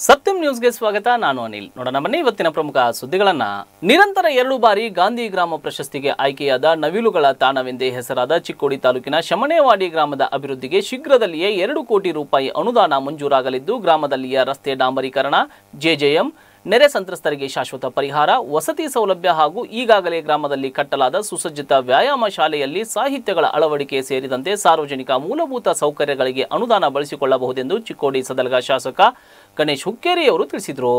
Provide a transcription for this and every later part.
ಸತ್ಯಂ ನ್ಯೂಸ್ಗೆ ಸ್ವಾಗತ ನಾನು ಅನಿಲ್ ನೋಡೋಣ ಬನ್ನಿ ಇವತ್ತಿನ ಪ್ರಮುಖ ಸುದ್ದಿಗಳನ್ನ ನಿರಂತರ ಎರಡು ಬಾರಿ ಗಾಂಧಿ ಗ್ರಾಮ ಪ್ರಶಸ್ತಿಗೆ ಆಯ್ಕೆಯಾದ ನವಿಲುಗಳ ತಾಣವೆಂದೇ ಹೆಸರಾದ ಚಿಕ್ಕೋಡಿ ತಾಲೂಕಿನ ಶಮನೇವಾಡಿ ಗ್ರಾಮದ ಅಭಿವೃದ್ಧಿಗೆ ಶೀಘ್ರದಲ್ಲಿಯೇ ಎರಡು ಕೋಟಿ ರೂಪಾಯಿ ಅನುದಾನ ಮಂಜೂರಾಗಲಿದ್ದು ಗ್ರಾಮದಲ್ಲಿಯ ರಸ್ತೆ ಡಾಂಬರೀಕರಣ ಜೆಜೆಎಂ ನೆರೆ ಸಂತ್ರಸ್ತರಿಗೆ ಶಾಶ್ವತ ಪರಿಹಾರ ವಸತಿ ಸೌಲಭ್ಯ ಹಾಗೂ ಈಗಾಗಲೇ ಗ್ರಾಮದಲ್ಲಿ ಕಟ್ಟಲಾದ ಸುಸಜ್ಜಿತ ವ್ಯಾಯಾಮ ಶಾಲೆಯಲ್ಲಿ ಸಾಹಿತ್ಯಗಳ ಅಳವಡಿಕೆ ಸೇರಿದಂತೆ ಸಾರ್ವಜನಿಕ ಮೂಲಭೂತ ಸೌಕರ್ಯಗಳಿಗೆ ಅನುದಾನ ಬಳಸಿಕೊಳ್ಳಬಹುದೆಂದು ಚಿಕ್ಕೋಡಿ ಸದಲಗ ಶಾಸಕ ಗಣೇಶ್ ಹುಕ್ಕೇರಿಯವರು ತಿಳಿಸಿದರು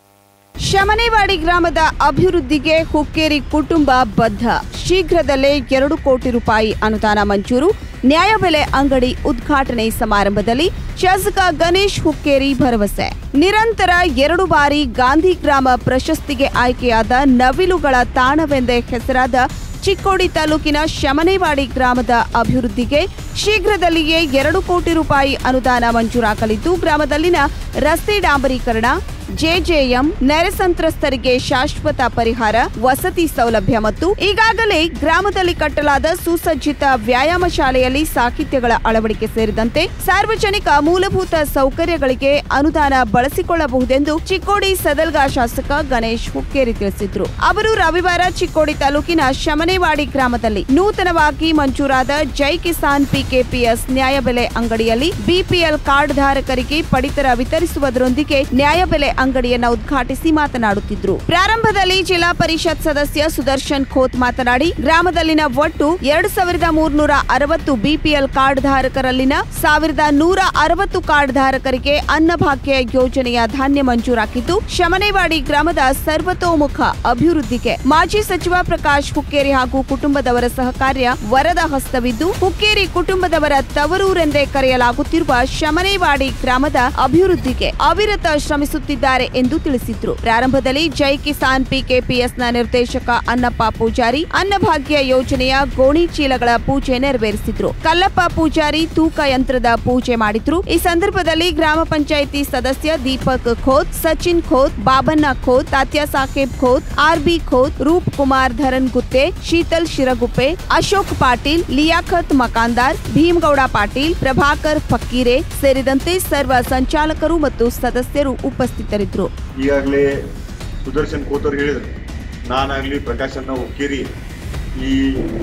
ಶಮನೇವಾಡಿ ಗ್ರಾಮದ ಅಭಿವೃದ್ಧಿಗೆ ಹುಕ್ಕೇರಿ ಕುಟುಂಬ ಬದ್ಧ ಶೀಘ್ರದಲ್ಲೇ ಎರಡು ಕೋಟಿ ರೂಪಾಯಿ ಅನುದಾನ ಮಂಜೂರು ನ್ಯಾಯಬೆಲೆ ಅಂಗಡಿ ಉದ್ಘಾಟನೆ ಸಮಾರಂಭದಲ್ಲಿ ಶಾಸಕ ಗಣೇಶ್ ಹುಕ್ಕೇರಿ ಭರವಸೆ ನಿರಂತರ ಎರಡು ಬಾರಿ ಗಾಂಧಿ ಗ್ರಾಮ ಪ್ರಶಸ್ತಿಗೆ ಆಯ್ಕೆಯಾದ ನವಿಲುಗಳ ತಾಣವೆಂದೇ ಹೆಸರಾದ ಚಿಕ್ಕೋಡಿ ತಾಲೂಕಿನ ಶಮನೇವಾಡಿ ಗ್ರಾಮದ ಅಭಿವೃದ್ಧಿಗೆ ಶೀಘ್ರದಲ್ಲಿಯೇ ಎರಡು ಕೋಟಿ ರೂಪಾಯಿ ಅನುದಾನ ಮಂಜೂರಾಗಲಿದ್ದು ಗ್ರಾಮದಲ್ಲಿನ ರಸ್ತೆ ಡಾಂಬರೀಕರಣ ಜೆಜೆಎಂ ನೆರೆ ಸಂತ್ರಸ್ತರಿಗೆ ಶಾಶ್ವತ ಪರಿಹಾರ ವಸತಿ ಸೌಲಭ್ಯ ಮತ್ತು ಈಗಾಗಲೇ ಗ್ರಾಮದಲ್ಲಿ ಕಟ್ಟಲಾದ ಸುಸಜ್ಜಿತ ವ್ಯಾಯಾಮ ಶಾಲೆಯಲ್ಲಿ ಸಾಹಿತ್ಯಗಳ ಅಳವಡಿಕೆ ಸೇರಿದಂತೆ ಸಾರ್ವಜನಿಕ ಮೂಲಭೂತ ಸೌಕರ್ಯಗಳಿಗೆ ಅನುದಾನ ಬಳಸಿಕೊಳ್ಳಬಹುದೆಂದು ಚಿಕ್ಕೋಡಿ ಸದಲ್ಗ ಶಾಸಕ ಗಣೇಶ್ ಹುಕ್ಕೇರಿ ತಿಳಿಸಿದ್ರು ಅವರು ರವಿವಾರ ಚಿಕ್ಕೋಡಿ ತಾಲೂಕಿನ ಶಮನೇವಾಡಿ ಗ್ರಾಮದಲ್ಲಿ ನೂತನವಾಗಿ ಮಂಜೂರಾದ ಜೈ ಕಿಸಾನ್ ಪಿಕೆಪಿಎಸ್ ನ್ಯಾಯಬೆಲೆ ಅಂಗಡಿಯಲ್ಲಿ ಬಿಪಿಎಲ್ ಕಾರ್ಡ್ ಧಾರಕರಿಗೆ ಪಡಿತರ ವಿತರಿಸುವುದರೊಂದಿಗೆ ನ್ಯಾಯಬೆಲೆ ಅಂಗಡಿಯನ್ನ ಉದ್ಘಾಟಿಸಿ ಮಾತನಾಡುತ್ತಿದ್ರು ಪ್ರಾರಂಭದಲ್ಲಿ ಜಿಲ್ಲಾ ಪರಿಷತ್ ಸದಸ್ಯ ಸುದರ್ಶನ್ ಖೋತ್ ಮಾತನಾಡಿ ಗ್ರಾಮದಲ್ಲಿನ ಒಟ್ಟು ಎರಡು ಸಾವಿರದ ಮೂರ್ನೂರ ಅರವತ್ತು ಬಿಪಿಎಲ್ ಕಾರ್ಡ್ ಧಾರಕರಲ್ಲಿನ ಸಾವಿರದ ನೂರ ಅರವತ್ತು ಕಾರ್ಡ್ ಧಾರಕರಿಗೆ ಅನ್ನಭಾಗ್ಯ ಯೋಜನೆಯ ಧಾನ್ಯ ಮಂಜೂರಾಗಿದ್ದು ಶಮನೇವಾಡಿ ಗ್ರಾಮದ ಸರ್ವತೋಮುಖ ಅಭಿವೃದ್ಧಿಗೆ ಮಾಜಿ ಸಚಿವ ಪ್ರಕಾಶ್ ಹುಕ್ಕೇರಿ ಹಾಗೂ ಕುಟುಂಬದವರ ಸಹಕಾರ್ಯ ವರದ ಹಸ್ತವಿದ್ದು ಹುಕ್ಕೇರಿ ಕುಟುಂಬದವರ ತವರೂರೆಂದೇ ಕರೆಯಲಾಗುತ್ತಿರುವ ಶಮನೇವಾಡಿ ಗ್ರಾಮದ ಅಭಿವೃದ್ಧಿಗೆ ಅವಿರತ ಶ್ರಮಿಸುತ್ತಿದ್ದಾರೆ ಎಂದು ತಿಳಿಸಿದ್ರು ಪ್ರಾರಂಭದಲ್ಲಿ ಜೈ ಕಿಸಾನ್ ಪಿಕೆಪಿಎಸ್ನ ನಿರ್ದೇಶಕ ಅನ್ನಪ್ಪ ಪೂಜಾರಿ ಅನ್ನಭಾಗ್ಯ ಯೋಜನೆಯ ಗೋಣಿ ಚೀಲಗಳ ಪೂಜೆ ನೆರವೇರಿಸಿದ್ರು ಕಲ್ಲಪ್ಪ ಪೂಜಾರಿ ತೂಕ ಯಂತ್ರದ ಪೂಜೆ ಮಾಡಿದ್ರು ಈ ಸಂದರ್ಭದಲ್ಲಿ ಗ್ರಾಮ ಪಂಚಾಯಿತಿ ಸದಸ್ಯ ದೀಪಕ್ ಖೋತ್ ಸಚಿನ್ ಖೋತ್ ಬಾಬಣ್ಣ ಖೋತ್ ತಾತ್ಯ ಸಾಹೇಬ್ ಖೋತ್ ಆರ್ಬಿ ಖೋತ್ ರೂಪ್ ಕುಮಾರ್ ಧರನ್ ಗುತ್ತೆ ಶೀತಲ್ ಶಿರಗುಪ್ಪೆ ಅಶೋಕ್ ಪಾಟೀಲ್ ಲಿಯಾಖತ್ ಮಕಾಂದಾರ್ ಭೀಮಗೌಡ ಪಾಟೀಲ್ ಪ್ರಭಾಕರ್ ಫಕ್ಕೀರೆ ಸೇರಿದಂತೆ ಸರ್ವ ಸಂಚಾಲಕರು ಮತ್ತು ಸದಸ್ಯರು ಉಪಸ್ಥಿತರಿದ್ದರು ಈಗಾಗಲೇ ಸುದರ್ಶನ್ ಕೋತವ್ರು ಹೇಳಿದ್ರು ನಾನಾಗ್ಲಿ ಪ್ರಕಾಶ್ ಅನ್ನ ಹುಕ್ಕೇರಿ ಈ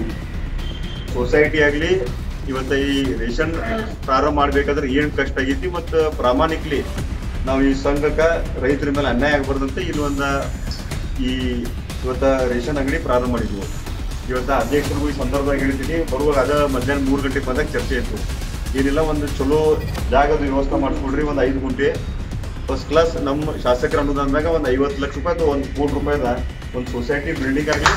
ಸೊಸೈಟಿ ಆಗ್ಲಿ ಇವತ್ತ ಈ ರೇಷನ್ ಪ್ರಾರಂಭ ಮಾಡ್ಬೇಕಾದ್ರೆ ಏನ್ ಕಷ್ಟ ಆಗೈತಿ ಮತ್ತು ಪ್ರಾಮಾಣಿಕಲಿ ನಾವು ಈ ಸಂಘಕ್ಕ ರೈತರ ಮೇಲೆ ಅನ್ಯಾಯ ಆಗ್ಬಾರ್ದಂತ ಇಲ್ಲಿ ಒಂದ ಈ ಇವತ್ತ ರೇಷನ್ ಅಂಗಡಿ ಪ್ರಾರಂಭ ಮಾಡಿದ್ವು ಇವತ್ತ ಅಧ್ಯಕ್ಷರಿಗೂ ಈ ಸಂದರ್ಭದಾಗ ಹೇಳ್ತೀನಿ ಬರುವಾಗ ಅದ ಮಧ್ಯಾಹ್ನ ಮೂರು ಗಂಟೆಗೆ ಬಂದಾಗ ಚರ್ಚೆ ಇತ್ತು ಏನಿಲ್ಲ ಒಂದು ಚಲೋ ಜಾಗದ ವ್ಯವಸ್ಥೆ ಮಾಡಿಸ್ಕೊಡ್ರಿ ಒಂದು ಐದು ಗುಂಟೆ ಫಸ್ಟ್ ಕ್ಲಾಸ್ ನಮ್ಮ ಶಾಸಕರ ಅನುದಾನದಾಗ ಒಂದು ಐವತ್ತು ಲಕ್ಷ ರೂಪಾಯಿ ಒಂದು ಕೋಟಿ ರೂಪಾಯಿದ ಒಂದು ಸೊಸೈಟಿ ಬಿಲ್ಡಿಂಗ್ ಆಗಲಿ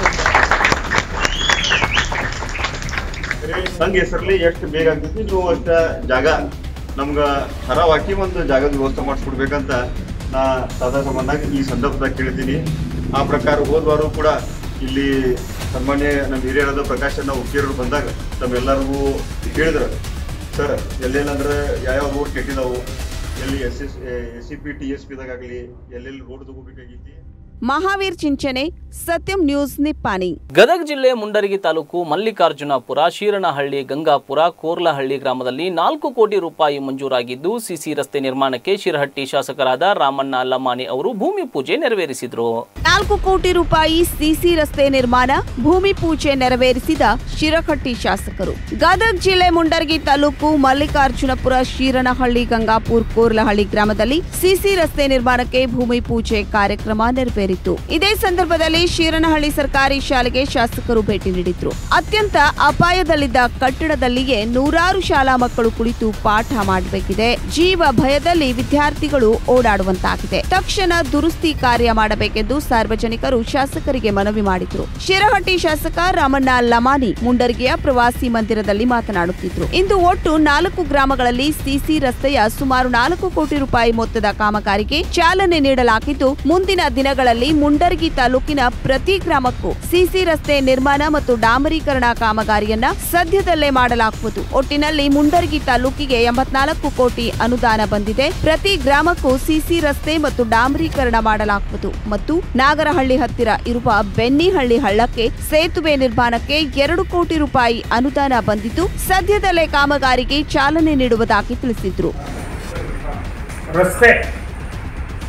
ಸಂಘ ಹೆಸರಲ್ಲಿ ಎಷ್ಟು ಬೇಗ ಆಗ್ತೈತಿ ನೀವು ಅಷ್ಟ ಜಾಗ ನಮ್ಗ ಖರಾಬ್ ಹಾಕಿ ಒಂದು ಜಾಗದ ವ್ಯವಸ್ಥೆ ಮಾಡಿಸ್ಕೊಡ್ಬೇಕಂತ ನಾ ಸದಾ ಸಂಬಂಧ ಈ ಸಂದರ್ಭದಾಗ ಕೇಳ್ತೀನಿ ಆ ಪ್ರಕಾರ ಹೋದ ವಾರ ಕೂಡ ಇಲ್ಲಿ ಸನ್ಮಾನ್ಯ ನಮ್ಮ ಹಿರಿಯರಾದ ಪ್ರಕಾಶ್ ಅಣ್ಣ ಹುಕ್ಕೇರರು ಬಂದಾಗ ತಮ್ಮೆಲ್ಲರಿಗೂ ಹೇಳಿದ್ರು ಸರ್ ಎಲ್ಲೇನಂದ್ರೆ ಯಾವ್ಯಾವ ರೋಡ್ ಕೆಟ್ಟಿದಾವು ಎಲ್ಲಿ S S S C P T S ಪಿದಾಗಲಿ ಎಲ್ಲೆಲ್ಲಿ ರೋಡ್ ತಗೋಬೇಕಾಗೈತಿ ಮಹಾವೀರ್ ಚಿಂಚನೆ ಸತ್ಯಂ ನ್ಯೂಸ್ ನಿಪ್ಪಾಣಿ ಗದಗ ಜಿಲ್ಲೆ ಮುಂಡರಗಿ ತಾಲೂಕು ಮಲ್ಲಿಕಾರ್ಜುನಪುರ ಶೀರಣಹಳ್ಳಿ ಗಂಗಾಪುರ ಕೋರ್ಲಹಳ್ಳಿ ಗ್ರಾಮದಲ್ಲಿ ನಾಲ್ಕು ಕೋಟಿ ರೂಪಾಯಿ ಮಂಜೂರಾಗಿದ್ದು ಸಿಸಿ ರಸ್ತೆ ನಿರ್ಮಾಣಕ್ಕೆ ಶಿರಹಟ್ಟಿ ಶಾಸಕರಾದ ರಾಮಣ್ಣ ಲಮಾಣಿ ಅವರು ಭೂಮಿ ಪೂಜೆ ನೆರವೇರಿಸಿದರು ನಾಲ್ಕು ಕೋಟಿ ರೂಪಾಯಿ ಸಿಸಿ ರಸ್ತೆ ನಿರ್ಮಾಣ ಭೂಮಿ ಪೂಜೆ ನೆರವೇರಿಸಿದ ಶಿರಹಟ್ಟಿ ಶಾಸಕರು ಗದಗ ಜಿಲ್ಲೆ ಮುಂಡರ್ಗಿ ತಾಲೂಕು ಮಲ್ಲಿಕಾರ್ಜುನಪುರ ಶೀರನಹಳ್ಳಿ ಗಂಗಾಪುರ್ ಕೋರ್ಲಹಳ್ಳಿ ಗ್ರಾಮದಲ್ಲಿ ಸಿಸಿ ರಸ್ತೆ ನಿರ್ಮಾಣಕ್ಕೆ ಭೂಮಿ ಪೂಜೆ ಕಾರ್ಯಕ್ರಮ ನೆರವೇರಿತು ಇದೇ ಸಂದರ್ಭದಲ್ಲಿ ಶೀರನಹಳ್ಳಿ ಸರ್ಕಾರಿ ಶಾಲೆಗೆ ಶಾಸಕರು ಭೇಟಿ ನೀಡಿದ್ರು ಅತ್ಯಂತ ಅಪಾಯದಲ್ಲಿದ್ದ ಕಟ್ಟಡದಲ್ಲಿಯೇ ನೂರಾರು ಶಾಲಾ ಮಕ್ಕಳು ಕುಳಿತು ಪಾಠ ಮಾಡಬೇಕಿದೆ ಜೀವ ಭಯದಲ್ಲಿ ವಿದ್ಯಾರ್ಥಿಗಳು ಓಡಾಡುವಂತಾಗಿದೆ ತಕ್ಷಣ ದುರುಸ್ತಿ ಕಾರ್ಯ ಮಾಡಬೇಕೆಂದು ಸಾರ್ವಜನಿಕರು ಶಾಸಕರಿಗೆ ಮನವಿ ಮಾಡಿದ್ರು ಶಿರಹಟ್ಟಿ ಶಾಸಕ ರಾಮಣ್ಣ ಲಮಾನಿ ಮುಂಡರ್ಗಿಯ ಪ್ರವಾಸಿ ಮಂದಿರದಲ್ಲಿ ಮಾತನಾಡುತ್ತಿದ್ರು ಇಂದು ಒಟ್ಟು ನಾಲ್ಕು ಗ್ರಾಮಗಳಲ್ಲಿ ಸಿಸಿ ರಸ್ತೆಯ ಸುಮಾರು ನಾಲ್ಕು ಕೋಟಿ ರೂಪಾಯಿ ಮೊತ್ತದ ಕಾಮಗಾರಿಗೆ ಚಾಲನೆ ನೀಡಲಾಗಿದ್ದು ಮುಂದಿನ ದಿನಗಳಲ್ಲಿ ಮುಂಡರ್ಗಿ ತಾಲೂಕಿನ ಪ್ರತಿ ಗ್ರಾಮಕ್ಕೂ ಸಿಸಿ ರಸ್ತೆ ನಿರ್ಮಾಣ ಮತ್ತು ಡಾಂಬರೀಕರಣ ಕಾಮಗಾರಿಯನ್ನ ಸದ್ಯದಲ್ಲೇ ಮಾಡಲಾಗುವುದು ಒಟ್ಟಿನಲ್ಲಿ ಮುಂಡರ್ಗಿ ತಾಲೂಕಿಗೆ ಎಂಬತ್ನಾಲ್ಕು ಕೋಟಿ ಅನುದಾನ ಬಂದಿದೆ ಪ್ರತಿ ಗ್ರಾಮಕ್ಕೂ ಸಿಸಿ ರಸ್ತೆ ಮತ್ತು ಡಾಂಬರೀಕರಣ ಮಾಡಲಾಗುವುದು ಮತ್ತು ನಾಗರಹಳ್ಳಿ ಹತ್ತಿರ ಇರುವ ಬೆನ್ನಿಹಳ್ಳಿ ಹಳ್ಳಕ್ಕೆ ಸೇತುವೆ ನಿರ್ಮಾಣಕ್ಕೆ ಎರಡು ಕೋಟಿ ರೂಪಾಯಿ ಅನುದಾನ ಬಂದಿದ್ದು ಸದ್ಯದಲ್ಲೇ ಕಾಮಗಾರಿಗೆ ಚಾಲನೆ ನೀಡುವುದಾಗಿ ತಿಳಿಸಿದ್ರು ರಸ್ತೆ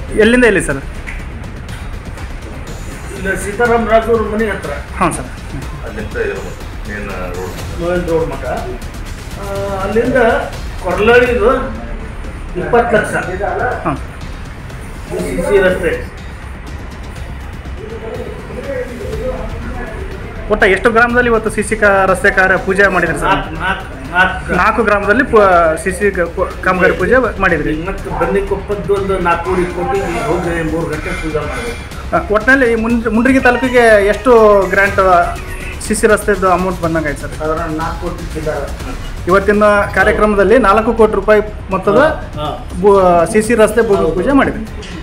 ಎಲ್ಲಿಂದ ಎಲ್ಲಿ ಸರ್ ಇಲ್ಲ ಸೀತಾರಾಮ್ ರಾಜು ಅವ್ರ ಮನೆ ಹತ್ರ ಹಾಂ ಸರ್ ಅಲ್ಲಿಂದ ಇರ್ಬೋದು ಮೇನ್ ರೋಡ್ ನೋಯಲ್ ರೋಡ್ ಮಠ ಆ, ಅಲ್ಲಿಂದ ಕೊರ್ಲಳಿದು ಇಪ್ಪತ್ತು ಲಕ್ಷ ಹಾಂ ಸಿ ಸಿ ರಸ್ತೆ ಒಟ್ಟು ಎಷ್ಟು ಗ್ರಾಮದಲ್ಲಿ ಇವತ್ತು ಸಿ ಸಿ ರಸ್ತೆ ಕಾರ್ಯ ಪೂಜೆ ಮಾಡಿದ್ರಿ ಸರ್ ನಾಲ್ಕು ನಾಲ್ಕು ನಾಲ್ಕು ನಾಲ್ಕು ಗ್ರಾಮದಲ್ಲಿ ಸಿ ಸಿ ಕಾಮಗಾರಿ ಪೂಜೆ ಮಾಡಿದ್ರಿ ಮತ್ತು ಬನ್ನಿಕೊಪ್ಪದ್ದು ಒಂದು ನಾಲ್ಕೂವರೆ ಕೋಟಿ ಹೋಗಿ ಮೂರು ಗಂಟೆ ಪೂಜೆ ಮಾಡಬೇಕು ಆ, ಒಟ್ಟಿನಲ್ಲಿ ಮುಂಡ್ ಮುಂಡ್ರಿಗಿ ತಾಲೂಕಿಗೆ ಎಷ್ಟು ಗ್ರ್ಯಾಂಟ್ ಸಿ ಸಿ ರಸ್ತೆದು ಅಮೌಂಟ್ ಬಂದಂಗೆ ಆಯ್ತು ಸರ್ ಸಾಧಾರಣ ನಾಲ್ಕು ಕೋಟಿ ಚಿಲ್ಲರೆ. ಇವತ್ತಿನ ಕಾರ್ಯಕ್ರಮದಲ್ಲಿ ನಾಲ್ಕು ಕೋಟಿ ರೂಪಾಯಿ ಮೊತ್ತದ ಹಾ. ಸಿ ಸಿ ರಸ್ತೆ ಭೂಮಿ ಪೂಜೆ ಮಾಡಿದ್ರಿ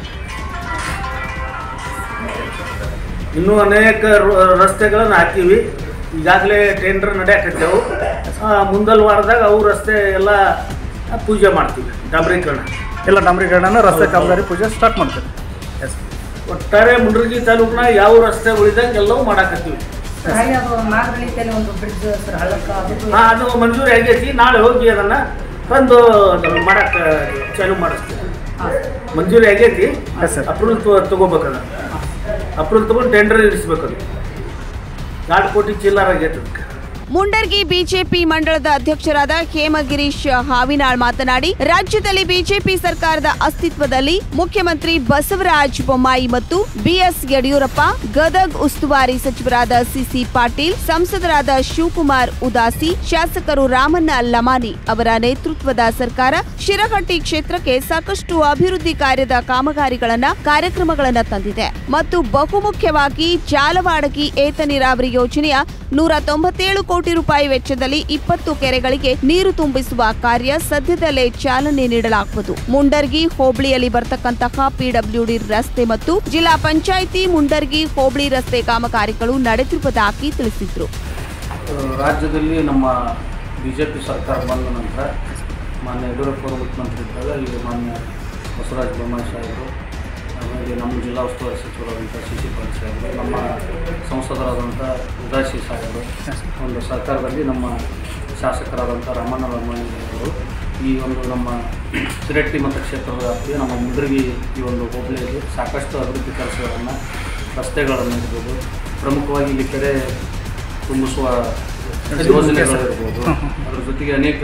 ಇನ್ನೂ ಅನೇಕ ರ- ರಸ್ತೆಗಳನ್ನು ಹಾಕಿವಿ ಈಗಾಗಲೇ ಟೆಂಡರ್ ನಡೆಯಕತ್ತೇವು ಮುಂದಲ್ ವಾರದಾಗ ಅವು ರಸ್ತೆ ಎಲ್ಲ ಪೂಜೆ ಮಾಡ್ತೀವಿ ಡಾಂಬರೀಕರಣ ಎಲ್ಲ ಡಾಂಬರೀಕರಣ ರಸ್ತೆ ಕಾಮಗಾರಿ ಪೂಜೆ ಸ್ಟಾರ್ಟ್ ಮಾಡ್ತೀರಿ ಎಸ್ ಒಟ್ಟಾರೆ ಮುಂಡ್ರಗಿ ತಾಲೂಕಿನ ಯಾವ ರಸ್ತೆ ಉಳಿದಂಗೆ ಎಲ್ಲವೂ ಮಾಡಾಕತ್ತೀವಿ ಹಾಗೆ ಅದು ನಾಗರಳಿತಲ್ಲಿ ಒಂದು ಬ್ರಿಡ್ಜ್ ಸರ್ ಹಳ್ಳಕ್ಕ ಅದು ಹಾ, ಅದು ಮಂಜೂರಿ ಆಗೈತಿ ನಾಳೆ ಹೋಗಿ ಅದನ್ನ ತಂದು ಮಾಡಕ್ಕೆ ಚಾಲು ಮಾಡಿಸ್ತೀವಿ ಮಂಜೂರಿ ಆಗೈತಿ Yes, sir. ಅಪ್ರೂವಲ್ ತಗೋಬೇಕದ ಅಪ್ರೂವಲ್ ತಗೊಂಡು ಟೆಂಡರ್ ಇರಿಸ್ಬೇಕು ಅದು ಎರಡು ಕೋಟಿ ಚಿಲ್ಲರ್ ಆಗೈತೆ ಅದಕ್ಕೆ ಮುಂಡರ್ಗಿ ಬಿಜೆಪಿ ಮಂಡಳದ ಅಧ್ಯಕ್ಷರಾದ ಹೇಮಗಿರೀಶ್ ಹಾವಿನಾಳ್ ಮಾತನಾಡಿ ರಾಜ್ಯದಲ್ಲಿ ಬಿಜೆಪಿ ಸರ್ಕಾರದ ಅಸ್ತಿತ್ವದಲ್ಲಿ ಮುಖ್ಯಮಂತ್ರಿ ಬಸವರಾಜ ಬೊಮ್ಮಾಯಿ ಮತ್ತು ಬಿಎಸ್ ಯಡಿಯೂರಪ್ಪ ಗದಗ್ ಉಸ್ತುವಾರಿ ಸಚಿವರಾದ ಸಿಸಿ ಪಾಟೀಲ್ ಸಂಸದರಾದ ಶಿವಕುಮಾರ್ ಉದಾಸಿ ಶಾಸಕರು ರಾಮಣ್ಣ ಲಮಾನಿ ಅವರ ನೇತೃತ್ವದ ಸರ್ಕಾರ ಶಿರಹಟ್ಟಿ ಕ್ಷೇತ್ರಕ್ಕೆ ಸಾಕಷ್ಟು ಅಭಿವೃದ್ಧಿ ಕಾರ್ಯದ ಕಾಮಗಾರಿಗಳನ್ನ ಕಾರ್ಯಕ್ರಮಗಳನ್ನ ತಂದಿದೆ ಮತ್ತು ಬಹುಮುಖ್ಯವಾಗಿ ಜಾಲವಾಡಗಿ ಏತ ನೀರಾವರಿ ಯೋಜನೆಯ ನೂರ ತೊಂಬತ್ತೇಳು ಕೋಟಿ ರೂಪಾಯಿ ವೆಚ್ಚದಲ್ಲಿ ಇಪ್ಪತ್ತು ಕೆರೆಗಳಿಗೆ ನೀರು ತುಂಬಿಸುವ ಕಾರ್ಯ ಸದ್ಯದಲ್ಲೇ ಚಾಲನೆ ನೀಡಲಾಗುವುದು ಮುಂಡರ್ಗಿ ಹೋಬಳಿಯಲ್ಲಿ ಬರ್ತಕ್ಕಂತಹ ಪಿಡಬ್ಲ್ಯೂಡಿ ರಸ್ತೆ ಮತ್ತು ಜಿಲ್ಲಾ ಪಂಚಾಯಿತಿ ಮುಂಡರ್ಗಿ ಹೋಬಳಿ ರಸ್ತೆ ಕಾಮಗಾರಿಗಳು ನಡೆದಿರುವುದಾಗಿ ತಿಳಿಸಿದ್ರು ರಾಜ್ಯದಲ್ಲಿ ನಮ್ಮ ಬಿ ಜೆ ಪಿ ಸರ್ಕಾರ ಬಂದ ನಂತರ ಮಾನ್ಯ ಯಡಿಯೂರಪ್ಪ ಅವರು ಮುಖ್ಯಮಂತ್ರಿ ಇದ್ದಾಗ ಈಗ ಮಾನ್ಯ ಬಸವರಾಜ ಬೊಮ್ಮಾಯಿ ಸಾಹೇಬರು ಆಮೇಲೆ ನಮ್ಮ ಜಿಲ್ಲಾ ಉಸ್ತುವಾರಿ ಸಚಿವರಾದಂಥ ಸಿ ಸಿ ಪಾಟೀಲ್ ಸಾಹೇಬರು ನಮ್ಮ ಸಂಸದರಾದಂಥ ಉದಾಸಿ ಸಾಹೇಬರು ಒಂದು ಸರ್ಕಾರದಲ್ಲಿ ನಮ್ಮ ಶಾಸಕರಾದಂಥ ರಮಣ ಲಮಾಣಿ ಅವರು ಈ ಒಂದು ನಮ್ಮ ಸಿರಟ್ಟಿ ಮತಕ್ಷೇತ್ರದ ವ್ಯಾಪ್ತಿಯ ನಮ್ಮ ಮುಂದ್ರಗಿ ಈ ಒಂದು ಹೋಬಳಿಯಲ್ಲಿ ಸಾಕಷ್ಟು ಅಭಿವೃದ್ಧಿ ಕೆಲಸಗಳನ್ನು ರಸ್ತೆಗಳನ್ನು ಇರ್ಬೋದು ಪ್ರಮುಖವಾಗಿ ಇಲ್ಲಿ ಕೆರೆ ತುಂಬಿಸುವ ಯೋಜನೆಗಳಿರ್ಬೋದು ಅದ್ರ ಜೊತೆಗೆ ಅನೇಕ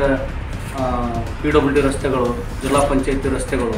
ಪಿ ಡಬ್ಲ್ಯೂ ಡಿ ರಸ್ತೆಗಳು ಜಿಲ್ಲಾ ಪಂಚಾಯತಿ ರಸ್ತೆಗಳು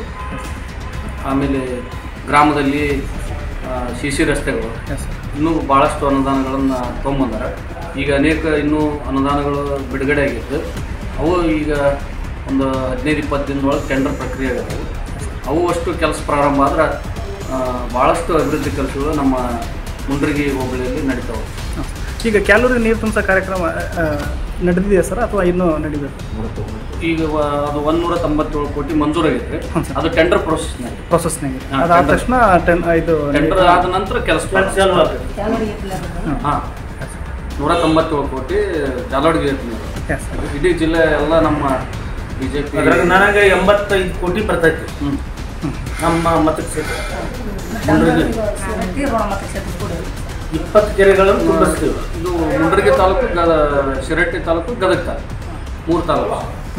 ಆಮೇಲೆ ಗ್ರಾಮದಲ್ಲಿ ಸಿ ಸಿ ರಸ್ತೆಗಳು ಇನ್ನೂ ಭಾಳಷ್ಟು ಅನುದಾನಗಳನ್ನು ತೊಗೊಂಬಂದಾರೆ ಈಗ ಅನೇಕ ಇನ್ನೂ ಅನುದಾನಗಳು ಬಿಡುಗಡೆ ಆಗಿದ್ದು ಅವು ಈಗ ಒಂದು ಹದಿನೈದು ಇಪ್ಪತ್ತು ದಿನದೊಳಗೆ ಟೆಂಡರ್ ಪ್ರಕ್ರಿಯೆ ಆಗಿದ್ದವು ಅವು ಅಷ್ಟು ಕೆಲಸ ಪ್ರಾರಂಭ ಆದ್ರೆ ಆ, ಭಾಳಷ್ಟು ಅಭಿವೃದ್ಧಿ ಕೆಲಸಗಳು ನಮ್ಮ ಮುಂಡ್ರಿಗಿ ಹೋಬಳಿಯಲ್ಲಿ ನಡೀತಾವೆ ಈಗ ಕ್ಯಾಲೂರಿಗೆ ನೀರು ತುಂಬಿಸೋ ಕಾರ್ಯಕ್ರಮ ಆ, ನಡೆದಿದೆಯಾ ಸರ್ ಅಥವಾ ಇನ್ನೂ ನಡೀಬೇಕು ಈಗ ವ- ಅದು ಒಂದೂರ ತೊಂಬತ್ತೇಳು ಕೋಟಿ ಮಂಜೂರಾಗೈತೆ ಹ್ಮ್ ಸರ್. ಅದು ಟೆಂಡರ್ ಪ್ರೊಸೆಸ್ನಾಗ ಪ್ರೊಸೆಸ್ನಾಗೆ ಹಾ, ಅದಾದ tender. ತಕ್ಷಣ ಟೆನ್ ಇದು ಟೆಂಡರ್ ಆದ ನಂತರ ಕೆಲಸ ಕೆಲಸ ಚಾಲು ಆಗುತ್ತೆ ಚಾಲುವರಿಗೆ ಇಲ್ಲ ಅದು. ಹಾಂ ನೂರ ತೊಂಬತ್ತೇಳು ಕೋಟಿ ಜಾಲವಾಡಿಗೆ ಐತಿ Yes, sir. ಇಡೀ ಜಿಲ್ಲೆ ಎಲ್ಲ ನಮ್ಮ ಬಿ ಜೆ ಪಿ ಅದ್ರಾಗ ನನಗೆ ಎಂಬತ್ತೈದು ಕೋಟಿ ಬರ್ತೈತಿ ಹ್ಞೂ ನಮ್ಮ ಮತಕ್ಷೇತ್ರ ಚಾಲುವರಿಗೆ ಸಿರಟ್ಟಿ ರೋಣ ಮತಕ್ಷೇತ್ರ ಕೂಡ ಇಪ್ಪತ್ತು ಕೆರೆಗಳನ್ನು ತುಂಬಿಸ್ತೀವಿ ಇದು ಮುಂಡ್ರಿಗಿ ತಾಲೂಕು ಗದ ಶಿರಟ್ಟಿ ತಾಲೂಕು ಗದಗ ತಾಲೂಕು ಮೂರು ತಾಲೂಕು